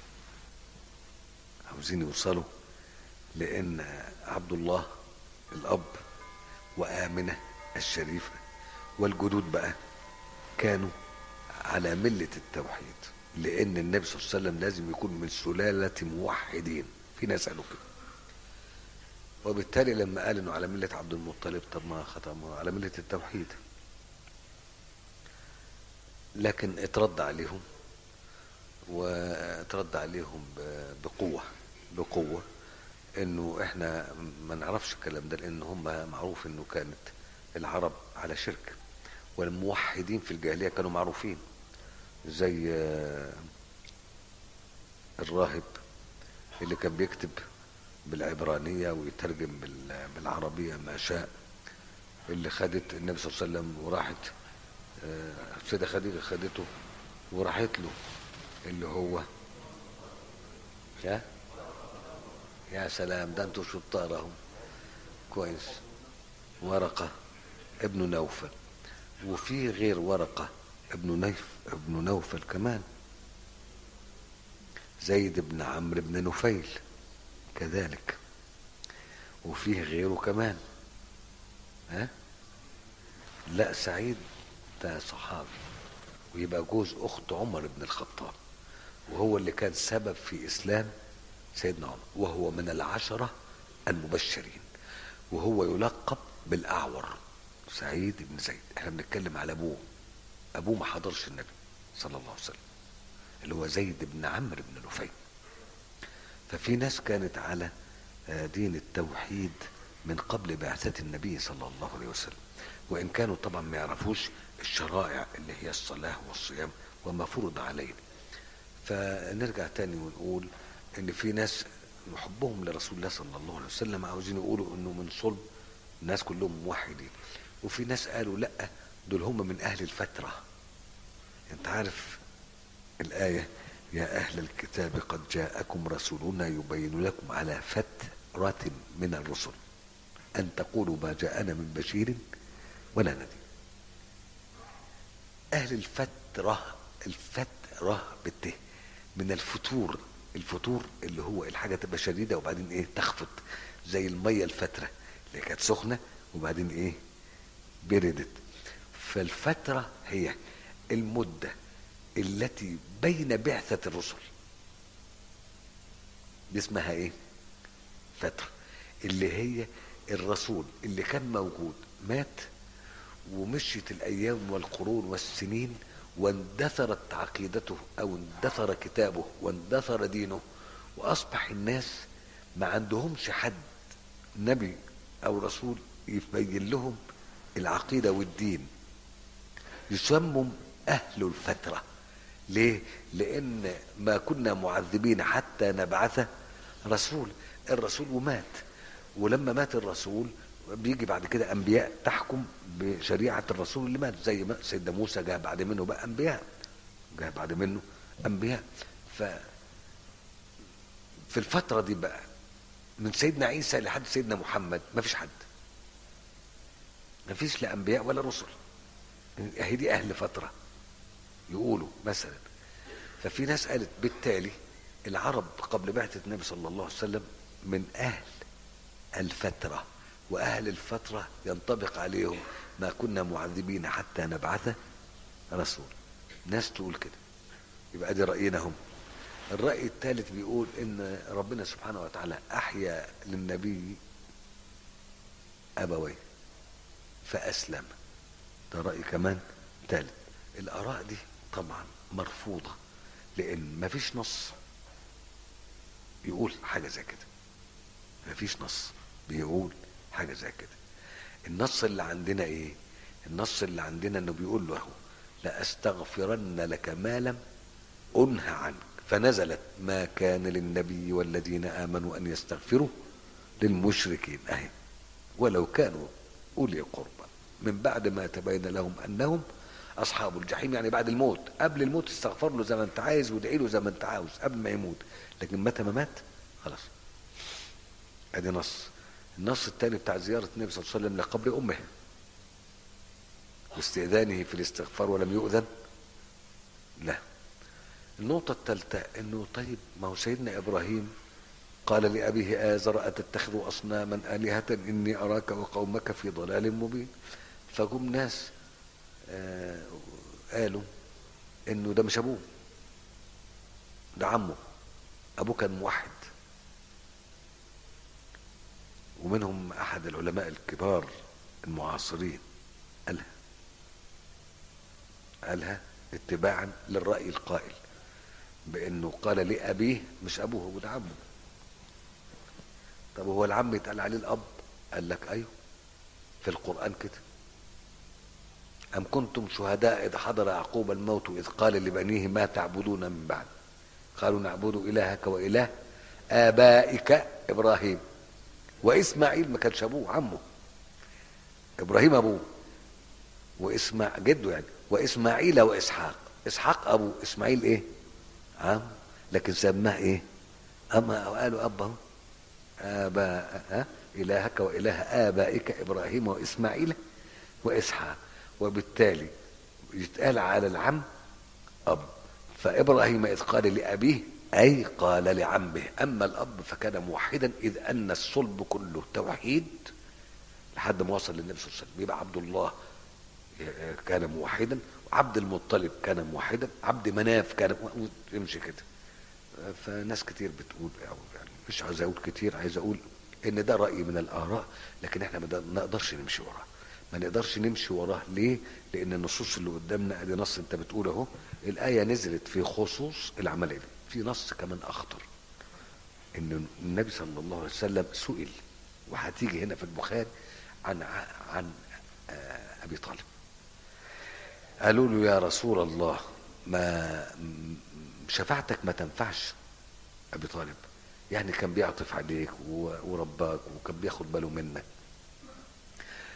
عاوزين يوصلوا لان عبد الله الاب وامنه الشريفه والجدود بقى كانوا على مله التوحيد لان النبي صلى الله عليه وسلم لازم يكون من سلاله موحدين في ناس قالوا كده وبالتالي لما قال انه على مله عبد المطلب طب ما ختم على مله التوحيد لكن اترد عليهم واترد عليهم ب- بقوة بقوة انه احنا ما نعرفش الكلام ده لان هم معروف انه كانت العرب على شرك والموحدين في الجاهلية كانوا معروفين زي آه، الراهب اللي كان بيكتب بالعبرانية ويترجم بال- بالعربية ما شاء اللي خدت النبي صلى الله عليه وسلم وراحت آه، السيدة خديجة خدته وراحت له اللي هو يا يا سلام ده انتوا شطار اهو كويس ورقة ابن نوفل وفي غير ورقة ابن نيف ابن نوفل كمان زيد بن عمرو بن نفيل كذلك وفيه غيره كمان ها لا سعيد ده صحابي ويبقى جوز اخت عمر بن الخطاب وهو اللي كان سبب في اسلام سيدنا عمر وهو من العشره المبشرين وهو يلقب بالاعور سعيد بن زيد احنا بنتكلم على ابوه ابوه ما حضرش النبي صلى الله عليه وسلم اللي هو زيد بن عمرو بن نفيل ففي ناس كانت على آه، دين التوحيد من قبل بعثة النبي صلى الله عليه وسلم وإن كانوا طبعا ما يعرفوش الشرائع اللي هي الصلاة والصيام وما فرض علينا فنرجع تاني ونقول إن في ناس حبهم لرسول الله صلى الله عليه وسلم عاوزين يقولوا إنه من صلب الناس كلهم موحدين وفي ناس قالوا لا دول هم من اهل الفتره انت عارف الايه يا اهل الكتاب قد جاءكم رسولنا يبين لكم على فتره من الرسل ان تقولوا ما جاءنا من بشير ولا نذير اهل الفتره الفتره بالته من الفتور الفتور اللي هو الحاجه تبقى شديده وبعدين ايه تخفت زي الميه الفتره اللي كانت سخنه وبعدين ايه بردت فالفتره هي المده التي بين بعثه الرسل دي اسمها ايه فتره اللي هي الرسول اللي كان موجود مات ومشيت الايام والقرون والسنين واندثرت عقيدته او اندثر كتابه واندثر دينه واصبح الناس ما عندهمش حد نبي او رسول يبين لهم العقيده والدين يسموا اهل الفتره ليه لان ما كنا معذبين حتى نبعث رسول الرسول ومات ولما مات الرسول بيجي بعد كده انبياء تحكم بشريعه الرسول اللي مات زي ما سيدنا موسى جاء بعد منه بقى انبياء جاء بعد منه انبياء ف في الفتره دي بقى من سيدنا عيسى لحد سيدنا محمد ما فيش حد ما فيش لا انبياء ولا رسل اهي دي اهل فتره يقولوا مثلا ففي ناس قالت بالتالي العرب قبل بعثه النبي صلى الله عليه وسلم من اهل الفتره واهل الفتره ينطبق عليهم ما كنا معذبين حتى نبعث رسول ناس تقول كده يبقى دي راينا هم الراي الثالث بيقول ان ربنا سبحانه وتعالى احيا للنبي ابويه فاسلم ده راي كمان ثالث الاراء دي طبعا مرفوضه لان مفيش نص يقول حاجه زي كده مفيش نص بيقول حاجه زي كده النص اللي عندنا ايه النص اللي عندنا انه بيقول له لاستغفرن لك ما لم انهى عنك فنزلت ما كان للنبي والذين امنوا ان يستغفروا للمشركين اهي ولو كانوا اولي قربى من بعد ما تبين لهم انهم اصحاب الجحيم يعني بعد الموت قبل الموت استغفر له زي ما انت عايز وادعي له زي ما انت عاوز قبل ما يموت لكن متى ما مات خلاص ادي نص النص الثاني بتاع زيارة النبي صلى الله عليه وسلم لقبر أمه واستئذانه في الاستغفار ولم يؤذن لا النقطة الثالثة انه طيب ما هو سيدنا ابراهيم قال لأبيه آزر أتتخذ أصناما آلهة إني أراك وقومك في ضلال مبين فجم ناس آه قالوا إنه ده مش أبوه ده عمه أبوه كان موحد ومنهم احد العلماء الكبار المعاصرين قالها قالها اتباعا للرأي القائل بانه قال لأبيه مش ابوه هو ده عمه طب هو العم يتقال عليه الاب قال لك ايوه في القرآن كده أم كنتم شهداء إذ حضر يعقوب الموت إذ قال لبنيه ما تعبدون من بعد قالوا نعبد إلهك وإله آبائك إبراهيم واسماعيل ما كانش ابوه عمه ابراهيم ابوه واسماعيل جده يعني واسماعيل واسحاق اسحاق ابوه اسماعيل ايه عم لكن سماه ايه اما قالوا ابا اباء ها الهك واله ابائك ابراهيم واسماعيل واسحاق وبالتالي يتقال على العم اب فابراهيم اذ قال لابيه أي قال لعمه أما الأب فكان موحدا إذ أن الصلب كله توحيد لحد ما وصل للنبي صلى الله عليه وسلم يبقى عبد الله كان موحدا عبد المطلب كان موحدا عبد مناف كان يمشي كده فناس كتير بتقول يعني مش عايز اقول كتير عايز اقول ان ده راي من الاراء لكن احنا ما نقدرش نمشي وراه ما نقدرش نمشي وراه ليه لان النصوص اللي قدامنا ادي نص انت بتقول اهو الايه نزلت في خصوص العمليه دي في نص كمان اخطر ان النبي صلى الله عليه وسلم سئل وهتيجي هنا في البخاري عن عن ابي طالب قالوا له يا رسول الله ما شفاعتك ما تنفعش ابي طالب يعني كان بيعطف عليك ورباك وكان بياخد باله منك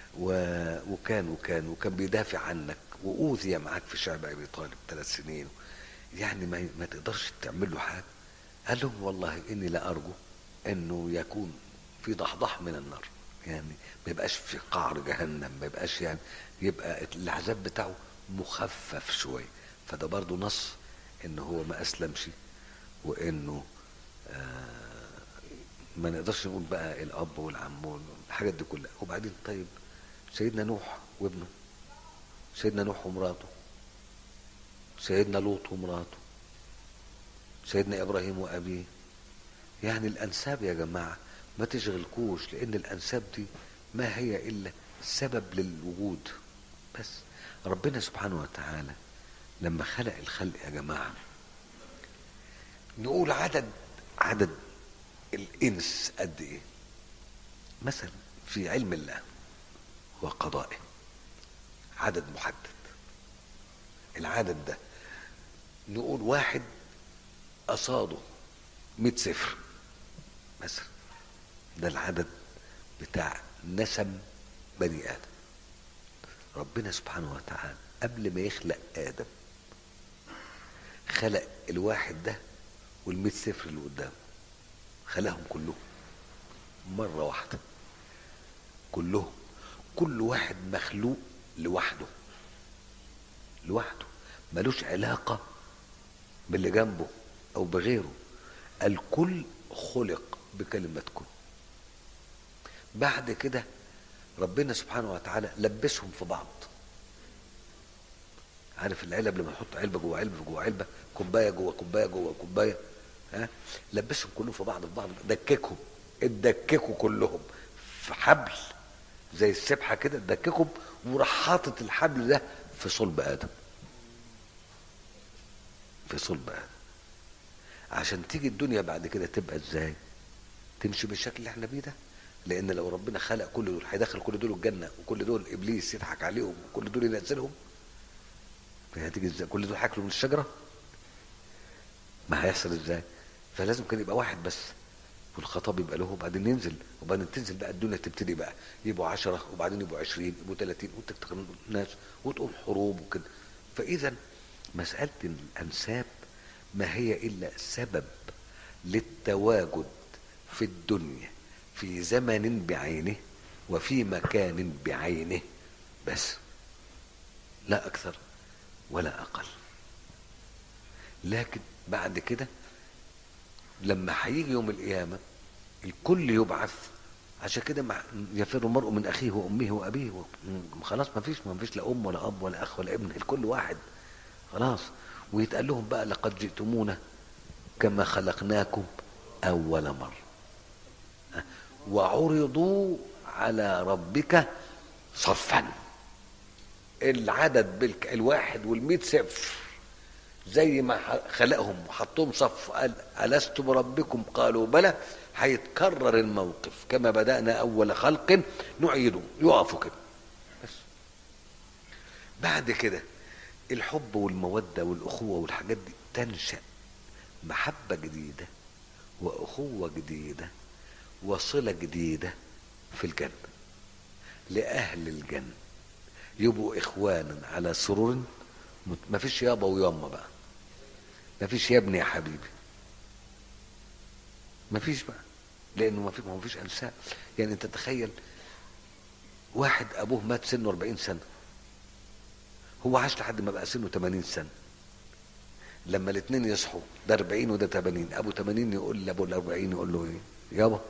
و... وكان وكان وكان بيدافع عنك واوذي معاك في شعب ابي طالب ثلاث سنين يعني ما, ما تقدرش تعمل له حاجه قال لهم والله اني لا ارجو انه يكون في ضحضح من النار يعني ما يبقاش في قعر جهنم ما يبقاش يعني يبقى العذاب بتاعه مخفف شويه فده برضه نص ان هو ما اسلمش وانه آه ما نقدرش نقول بقى الاب والعم والحاجات دي كلها وبعدين طيب سيدنا نوح وابنه سيدنا نوح ومراته سيدنا لوط ومراته سيدنا ابراهيم وابيه يعني الانساب يا جماعه ما تشغلكوش لان الانساب دي ما هي الا سبب للوجود بس ربنا سبحانه وتعالى لما خلق الخلق يا جماعه نقول عدد عدد الانس قد ايه مثلا في علم الله وقضائه عدد محدد العدد ده نقول واحد قصاده مئة صفر مثلا ده العدد بتاع نسم بني آدم ربنا سبحانه وتعالى قبل ما يخلق آدم خلق الواحد ده والمئة صفر اللي قدامه خلقهم كلهم مرة واحدة كلهم كل واحد مخلوق لوحده لوحده ملوش علاقة باللي جنبه أو بغيره الكل خلق بكلمة كن بعد كده ربنا سبحانه وتعالى لبسهم في بعض عارف العلب لما نحط علبة جوه علبة جوه علبة كوباية جوه كوباية جوه كوباية ها لبسهم كلهم في بعض في بعض دككهم اتدككوا كلهم في حبل زي السبحة كده دككهم وراح حاطط الحبل ده في صلب آدم في صلب آدم عشان تيجي الدنيا بعد كده تبقى ازاي تمشي بالشكل اللي احنا بيه ده لان لو ربنا خلق كل دول هيدخل كل دول الجنه وكل دول ابليس يضحك عليهم وكل دول ينزلهم فهتيجي ازاي كل دول هياكلوا من الشجره ما هيحصل ازاي فلازم كان يبقى واحد بس والخطاب يبقى له وبعدين ينزل وبعدين تنزل بقى الدنيا تبتدي بقى يبقوا عشرة وبعدين يبقوا عشرين يبقوا ثلاثين وتكتر الناس وتقوم حروب وكده فإذا مسألة الأنساب ما هي إلا سبب للتواجد في الدنيا في زمن بعينه وفي مكان بعينه بس لا أكثر ولا أقل لكن بعد كده لما هيجي يوم القيامة الكل يبعث عشان كده مع- يفر المرء من أخيه وأمه وأبيه و... م- خلاص ما فيش ما فيش لا أم ولا أب ولا أخ ولا ابن الكل واحد خلاص ويتقال لهم بقى لقد جئتمونا كما خلقناكم أول مرة ها؟ وعرضوا على ربك صفا العدد بالك الواحد والمئة صفر زي ما ح- خلقهم وحطهم صف قال ألست بربكم قالوا بلى هيتكرر الموقف كما بدأنا أول خلق نعيده يقفوا كده بس بعد كده الحب والمودة والأخوة والحاجات دي تنشأ محبة جديدة وأخوة جديدة وصلة جديدة في الجنة لأهل الجنة يبقوا إخوانا على سرور مت- ما فيش يابا وياما بقى ما فيش يا ابني يا حبيبي ما فيش بقى لانه ما في ما فيش انساب يعني انت تخيل واحد ابوه مات سنه 40 سنه هو عاش لحد ما بقى سنه 80 سنه لما الاثنين يصحوا ده 40 وده 80 ابو 80 يقول لابو ال 40 يقول له ايه يابا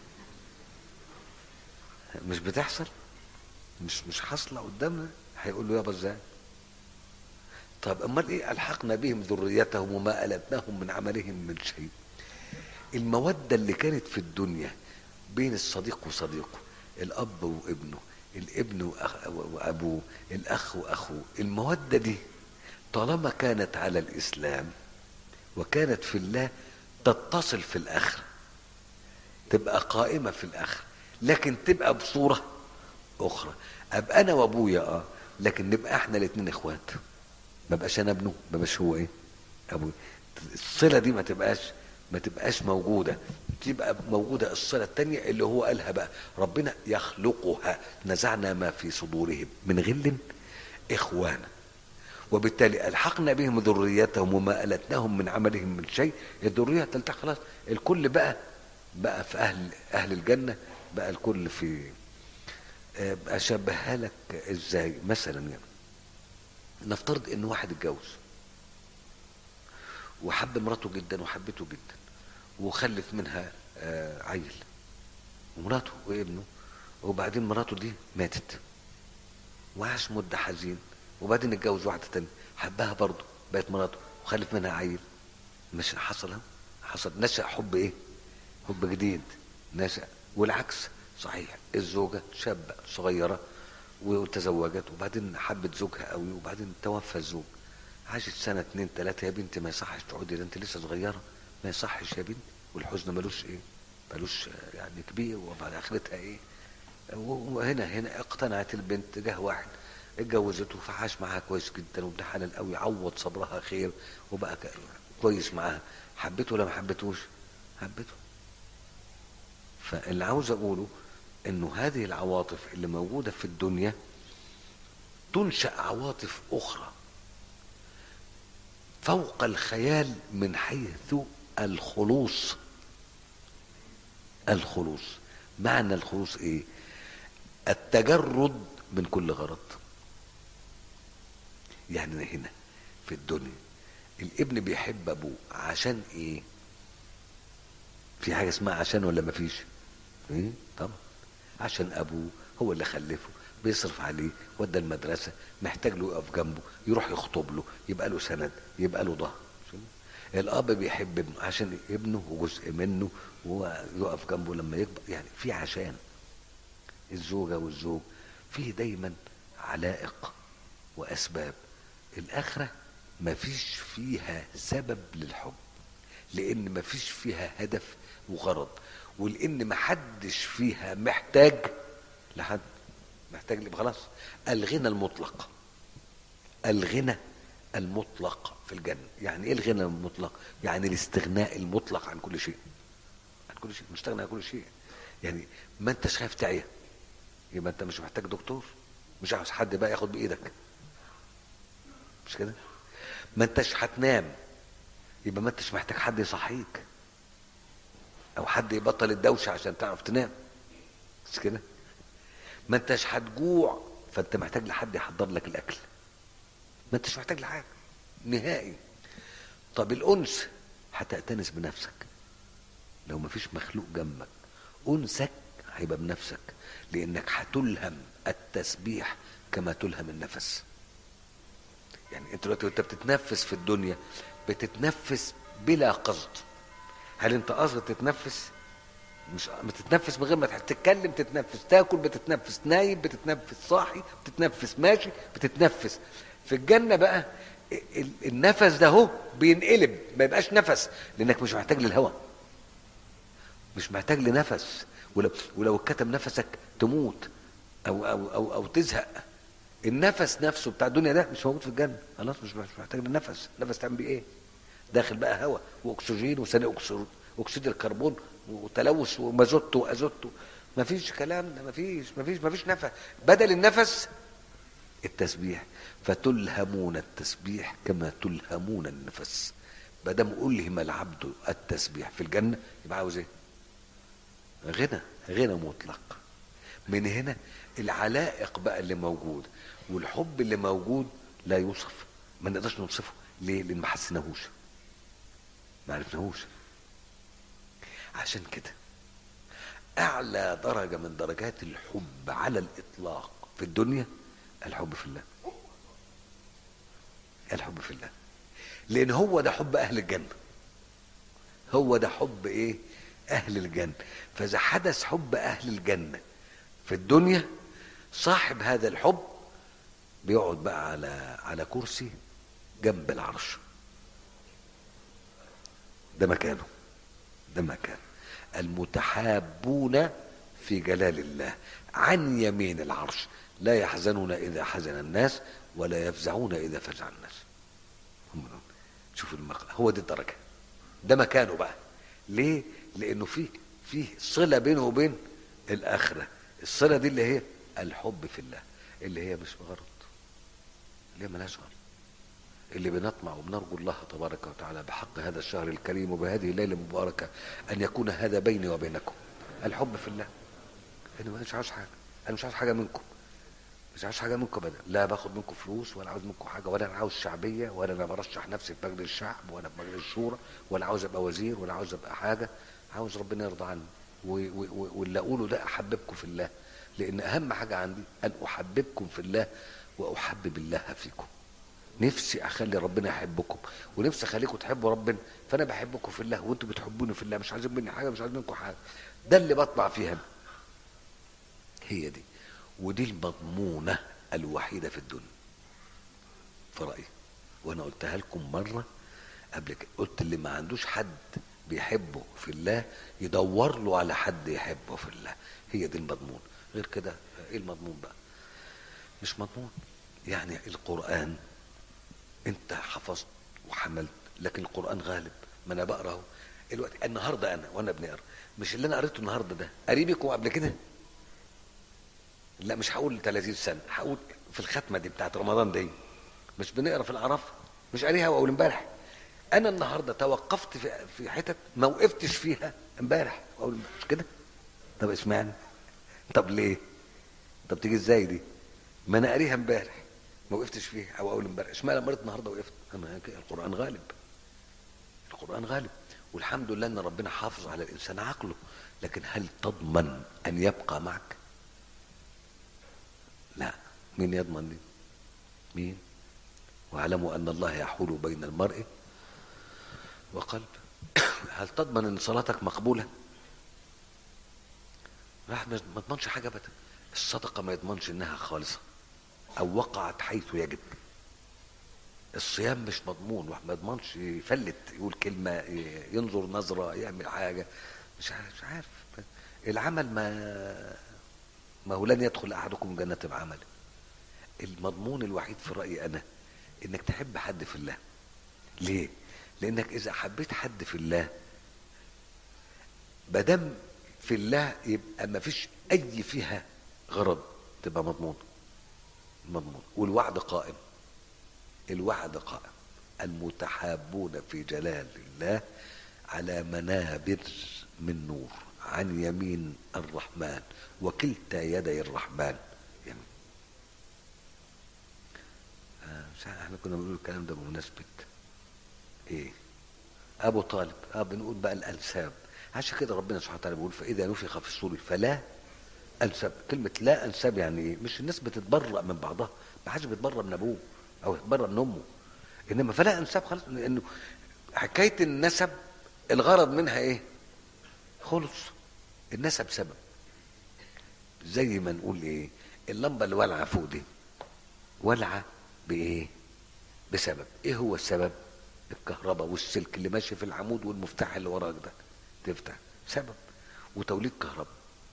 مش بتحصل مش مش حاصله قدامنا هيقول له يابا ازاي طب امال ايه الحقنا بهم ذريتهم وما التناهم من عملهم من شيء الموده اللي كانت في الدنيا بين الصديق وصديقه الاب وابنه الابن وأخ وابوه الاخ واخوه الموده دي طالما كانت على الاسلام وكانت في الله تتصل في الاخره تبقى قائمه في الاخره لكن تبقى بصوره اخرى ابقى انا وابويا اه لكن نبقى احنا الاثنين اخوات ما بقاش انا ابنه ما بقاش هو ايه ابوي الصله دي ما تبقاش ما تبقاش موجودة تبقى موجودة الصلة التانية اللي هو قالها بقى ربنا يخلقها نزعنا ما في صدورهم من غل إخوانا وبالتالي ألحقنا بهم ذريتهم وما ألتناهم من عملهم من شيء الذرية تلتحق خلاص الكل بقى بقى في أهل أهل الجنة بقى الكل في آه، أشبهها لك إزاي مثلا يعني نفترض إن واحد اتجوز وحب مراته جدا وحبته جدا وخلف منها آه، عيل ومراته وابنه وبعدين مراته دي ماتت وعاش مدة حزين وبعدين اتجوز واحدة تانية حبها برضه بقت مراته وخلف منها عيل مش حصل أهو. حصل نشأ حب ايه حب جديد نشأ والعكس صحيح الزوجة شابة صغيرة وتزوجت وبعدين حبت زوجها قوي وبعدين توفى الزوج عاشت سنة اتنين تلاتة يا بنتي ما يصحش تقعدي ده انت لسه صغيرة ما يصحش يا بنتي والحزن ملوش ايه ملوش آه، يعني كبير وبعد اخرتها ايه وهنا هنا اقتنعت البنت جه واحد اتجوزته فعاش معاها كويس جدا وابن حلال قوي عوض صبرها خير وبقى ك- كويس معاها حبته ولا ما حبتوش حبته فاللي عاوز اقوله انه هذه العواطف اللي موجوده في الدنيا تنشا عواطف اخرى فوق الخيال من حيث الخلوص الخلوص معنى الخلوص ايه التجرد من كل غرض يعني هنا في الدنيا الابن بيحب ابوه عشان ايه في حاجه اسمها عشان ولا مفيش ايه طبعا عشان ابوه هو اللي خلفه بيصرف عليه ودى المدرسه محتاج له يقف جنبه يروح يخطب له يبقى له سند يبقى له ظهر الاب بيحب ابنه عشان ابنه وجزء منه ويقف جنبه لما يكبر يعني في عشان الزوجه والزوج فيه دايما علائق واسباب الاخره مفيش فيها سبب للحب لان مفيش فيها هدف وغرض ولان محدش فيها محتاج لحد محتاج يبقى خلاص الغنى المطلق الغنى المطلق في الجنة يعني ايه الغنى المطلق يعني الاستغناء المطلق عن كل شيء عن كل شيء مستغنى عن كل شيء يعني ما انتش خايف تعيا يبقى انت مش محتاج دكتور مش عاوز حد بقى ياخد بايدك مش كده ما انتش هتنام يبقى ما انتش محتاج حد يصحيك او حد يبطل الدوشه عشان تعرف تنام مش كده ما انتش هتجوع فانت محتاج لحد يحضر لك الاكل ما انتش محتاج لحاجه نهائي طب الانس هتأتنس بنفسك لو ما فيش مخلوق جنبك انسك هيبقى بنفسك لانك هتلهم التسبيح كما تلهم النفس يعني انت دلوقتي وانت بتتنفس في الدنيا بتتنفس بلا قصد هل انت قصد تتنفس مش بتتنفس من غير ما تح- تتكلم تتنفس تاكل بتتنفس نايم بتتنفس صاحي بتتنفس ماشي بتتنفس في الجنه بقى ال- ال- النفس ده هو بينقلب ما يبقاش نفس لانك مش محتاج للهواء مش محتاج لنفس ولو ولو اتكتم نفسك تموت او او او او تزهق النفس نفسه بتاع الدنيا ده مش موجود في الجنه خلاص مش مش محتاج للنفس نفس تعمل بيه ايه داخل بقى هواء واكسجين وثاني اكسيد اكسيد الكربون وتلوث ومازوت وازوت مفيش كلام ده مفيش مفيش مفيش نفس بدل النفس التسبيح فتلهمون التسبيح كما تلهمون النفس ما دام الهم العبد التسبيح في الجنه يبقى عاوز ايه؟ غنى غنى مطلق من هنا العلائق بقى اللي موجود والحب اللي موجود لا يوصف ما نقدرش نوصفه ليه؟ لان ما حسناهوش ما عرفناهوش عشان كده اعلى درجه من درجات الحب على الاطلاق في الدنيا الحب في الله الحب في الله لان هو ده حب اهل الجنه هو ده حب ايه اهل الجنه فاذا حدث حب اهل الجنه في الدنيا صاحب هذا الحب بيقعد بقى على على كرسي جنب العرش ده مكانه ده مكانه المتحابون في جلال الله عن يمين العرش لا يحزنون اذا حزن الناس ولا يفزعون اذا فزع الناس هم دول. شوفوا المق... هو دي الدرجه ده مكانه بقى ليه لانه فيه فيه صله بينه وبين الاخره الصله دي اللي هي الحب في الله اللي هي مش بغرض اللي هي ملهاش غرض اللي بنطمع وبنرجو الله تبارك وتعالى بحق هذا الشهر الكريم وبهذه الليله المباركه ان يكون هذا بيني وبينكم الحب في الله انا مش عاوز حاجه انا مش عاوز حاجه منكم مش عاوز حاجه منكم ابدا لا باخد منكم فلوس ولا عاوز منكم حاجه ولا انا عاوز شعبيه ولا انا برشح نفسي في مجلس الشعب ولا في مجلس الشورى ولا عاوز ابقى وزير ولا عاوز ابقى حاجه عاوز ربنا يرضى عني و- و- و- واللي اقوله ده احببكم في الله لان اهم حاجه عندي ان احببكم في الله واحبب الله فيكم نفسي اخلي ربنا يحبكم ونفسي اخليكم تحبوا ربنا فانا بحبكم في الله وانتم بتحبوني في الله مش عايزين مني حاجه مش عايزين منكم حاجه ده اللي بطمع فيها أنا. هي دي ودي المضمونه الوحيده في الدنيا في رايي وانا قلتها لكم مره قبل كده قلت اللي ما عندوش حد بيحبه في الله يدور له على حد يحبه في الله هي دي المضمون غير كده ايه المضمون بقى مش مضمون يعني القران انت حفظت وحملت لكن القران غالب ما انا بقرا اهو الوقت النهارده انا وانا بنقرا مش اللي انا قريته النهارده ده قريبكم قبل كده لا مش هقول 30 سنه هقول في الختمه دي بتاعت رمضان دي مش بنقرا في الاعراف مش قاريها اول امبارح انا النهارده توقفت في في حتت ما وقفتش فيها امبارح واول امبارح مش كده طب اسمعني طب ليه طب تيجي ازاي دي ما انا قاريها امبارح ما وقفتش فيها او اول امبارح اشمعنى مرت النهارده وقفت اما كده القران غالب القران غالب والحمد لله ان ربنا حافظ على الانسان عقله لكن هل تضمن ان يبقى معك لا مين يضمن دي مين واعلموا ان الله يحول بين المرء وقلب هل تضمن ان صلاتك مقبوله الواحد ما ما يضمنش حاجه ابدا الصدقه ما يضمنش انها خالصه او وقعت حيث يجب الصيام مش مضمون الواحد ما يضمنش يفلت يقول كلمه ينظر نظره يعمل حاجه مش عارف مش عارف العمل ما ما هو لن يدخل احدكم جنه بعمله المضمون الوحيد في رايي انا انك تحب حد في الله ليه لانك اذا حبيت حد في الله بدم في الله يبقى ما فيش اي فيها غرض تبقى مضمون مضمون والوعد قائم الوعد قائم المتحابون في جلال الله على منابر من نور عن يمين الرحمن وكلتا يدي الرحمن يمين آه مش عارف احنا كنا بنقول الكلام ده بمناسبة ايه ابو طالب اه بنقول بقى الانساب عشان كده ربنا سبحانه وتعالى بيقول فاذا نفخ في الصور فلا انساب كلمه لا انساب يعني ايه مش الناس بتتبرأ من بعضها ما حدش بيتبرأ من ابوه او يتبرأ من امه انما فلا انساب خلاص لانه حكايه النسب الغرض منها ايه خلص النسب سبب زي ما نقول ايه اللمبه اللي والعه فوق دي والعه بايه بسبب ايه هو السبب الكهرباء والسلك اللي ماشي في العمود والمفتاح اللي وراك ده تفتح سبب وتوليد كهرباء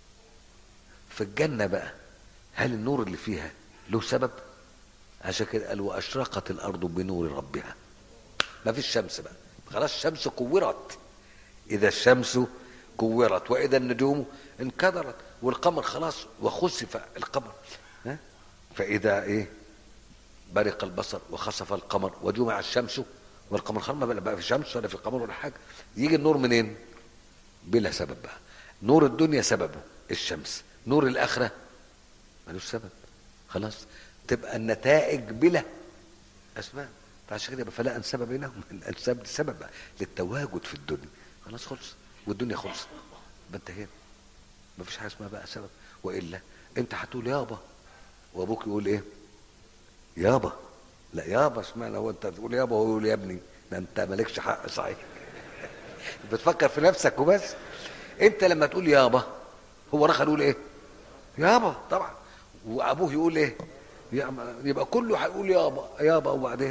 في الجنة بقى هل النور اللي فيها له سبب عشان كده قال واشرقت الارض بنور ربها ما فيش شمس بقى خلاص الشمس كورت اذا الشمس كورت واذا النجوم انكدرت والقمر خلاص وخسف القمر ها فاذا ايه برق البصر وخسف القمر وجمع الشمس والقمر خلاص ما بقى في شمس ولا في قمر ولا حاجه يجي النور منين بلا سبب بقى نور الدنيا سببه الشمس نور الاخره ملوش سبب خلاص تبقى النتائج بلا اسباب فعشان كده يبقى فلا انساب بينهم الانساب دي سبب بقى للتواجد في الدنيا خلاص خلص والدنيا خلصت يبقى انتهينا مفيش حاجه اسمها بقى سبب والا انت هتقول يابا وابوك يقول ايه يابا لا يابا اشمعنى هو انت تقول يابا وهو يقول يا ابني ده انت مالكش حق صحيح بتفكر في نفسك وبس انت لما تقول يابا هو راح يقول ايه يابا طبعا وابوه يقول ايه يبقى كله هيقول يابا يابا وبعدين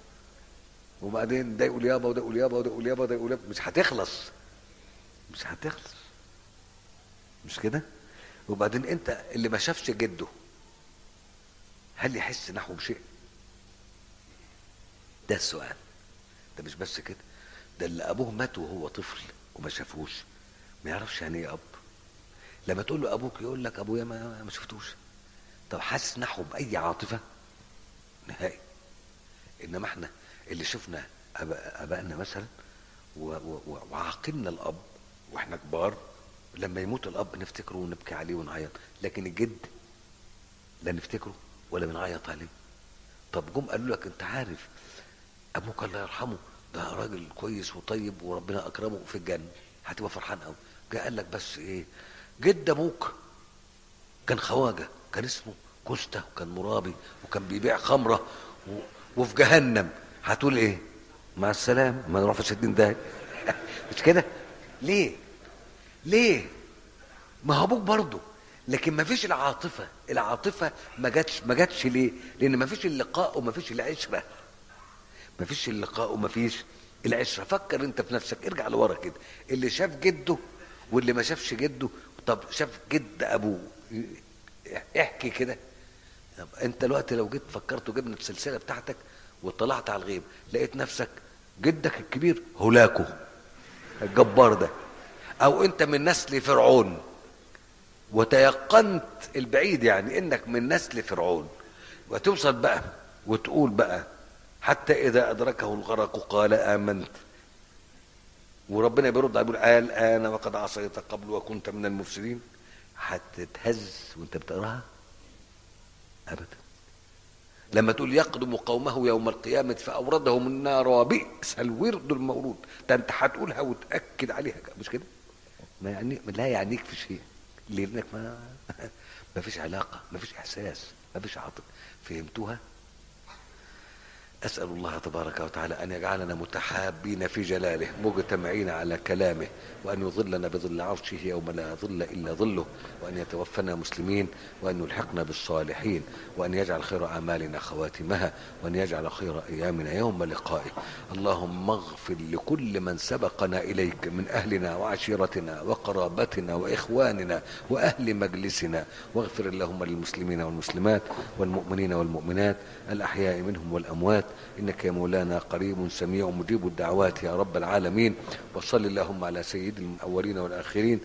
وبعدين ده يقول يابا وده يقول يابا وده يقول يابا وده يقول يابا مش هتخلص مش هتخلص مش كده وبعدين انت اللي ما شافش جده هل يحس نحو شيء ده السؤال ده مش بس كده ده اللي ابوه مات وهو طفل وما شافوش ما يعرفش يعني ايه اب لما تقول له ابوك يقول لك ابويا ما, ما شفتوش طب حاسس نحو باي عاطفه نهائي انما احنا اللي شفنا أبا ابائنا مثلا و- و- و- وعاقلنا الاب واحنا كبار لما يموت الاب نفتكره ونبكي عليه ونعيط لكن الجد لا نفتكره ولا بنعيط عليه طب جم قالوا لك انت عارف ابوك الله يرحمه ده راجل كويس وطيب وربنا اكرمه في الجنه هتبقى فرحان قوي جه قال لك بس ايه جد ابوك كان خواجه كان اسمه كوستا وكان مرابي وكان بيبيع خمره و... وفي جهنم هتقول ايه مع السلامه ما نروح في ستين ده مش كده ليه ليه ما هو ابوك برضه لكن ما فيش العاطفه العاطفه ما جاتش ما جاتش ليه لان ما فيش اللقاء وما فيش العشره ما فيش اللقاء وما فيش العشره فكر انت في نفسك ارجع لورا كده اللي شاف جده واللي ما شافش جده طب شاف جد ابوه احكي كده طب انت دلوقتي لو جيت فكرت وجبنا السلسله بتاعتك وطلعت على الغيب لقيت نفسك جدك الكبير هولاكو الجبار ده او انت من نسل فرعون وتيقنت البعيد يعني انك من نسل فرعون وتوصل بقى وتقول بقى حتى اذا ادركه الغرق قال امنت وربنا بيرد عليه بيقول قال انا وقد عصيت قبل وكنت من المفسدين هتتهز وانت بتقراها ابدا لما تقول يقدم قومه يوم القيامة فأوردهم النار وبئس الورد المورود ده أنت هتقولها وتأكد عليها مش كده؟ ما يعني لا يعنيك في شيء لأنك ما ما فيش علاقة ما فيش إحساس ما فيش عاطفة فهمتوها؟ أسأل الله تبارك وتعالى أن يجعلنا متحابين في جلاله مجتمعين على كلامه وأن يظلنا بظل عرشه يوم لا ظل إلا ظله وأن يتوفنا مسلمين وأن يلحقنا بالصالحين وأن يجعل خير أعمالنا خواتمها وأن يجعل خير أيامنا يوم لقائه اللهم اغفر لكل من سبقنا إليك من أهلنا وعشيرتنا وقرابتنا وإخواننا وأهل مجلسنا واغفر اللهم للمسلمين والمسلمات والمؤمنين والمؤمنات الأحياء منهم والأموات إنك يا مولانا قريب سميع مجيب الدعوات يا رب العالمين وصل اللهم على سيد الأولين والآخرين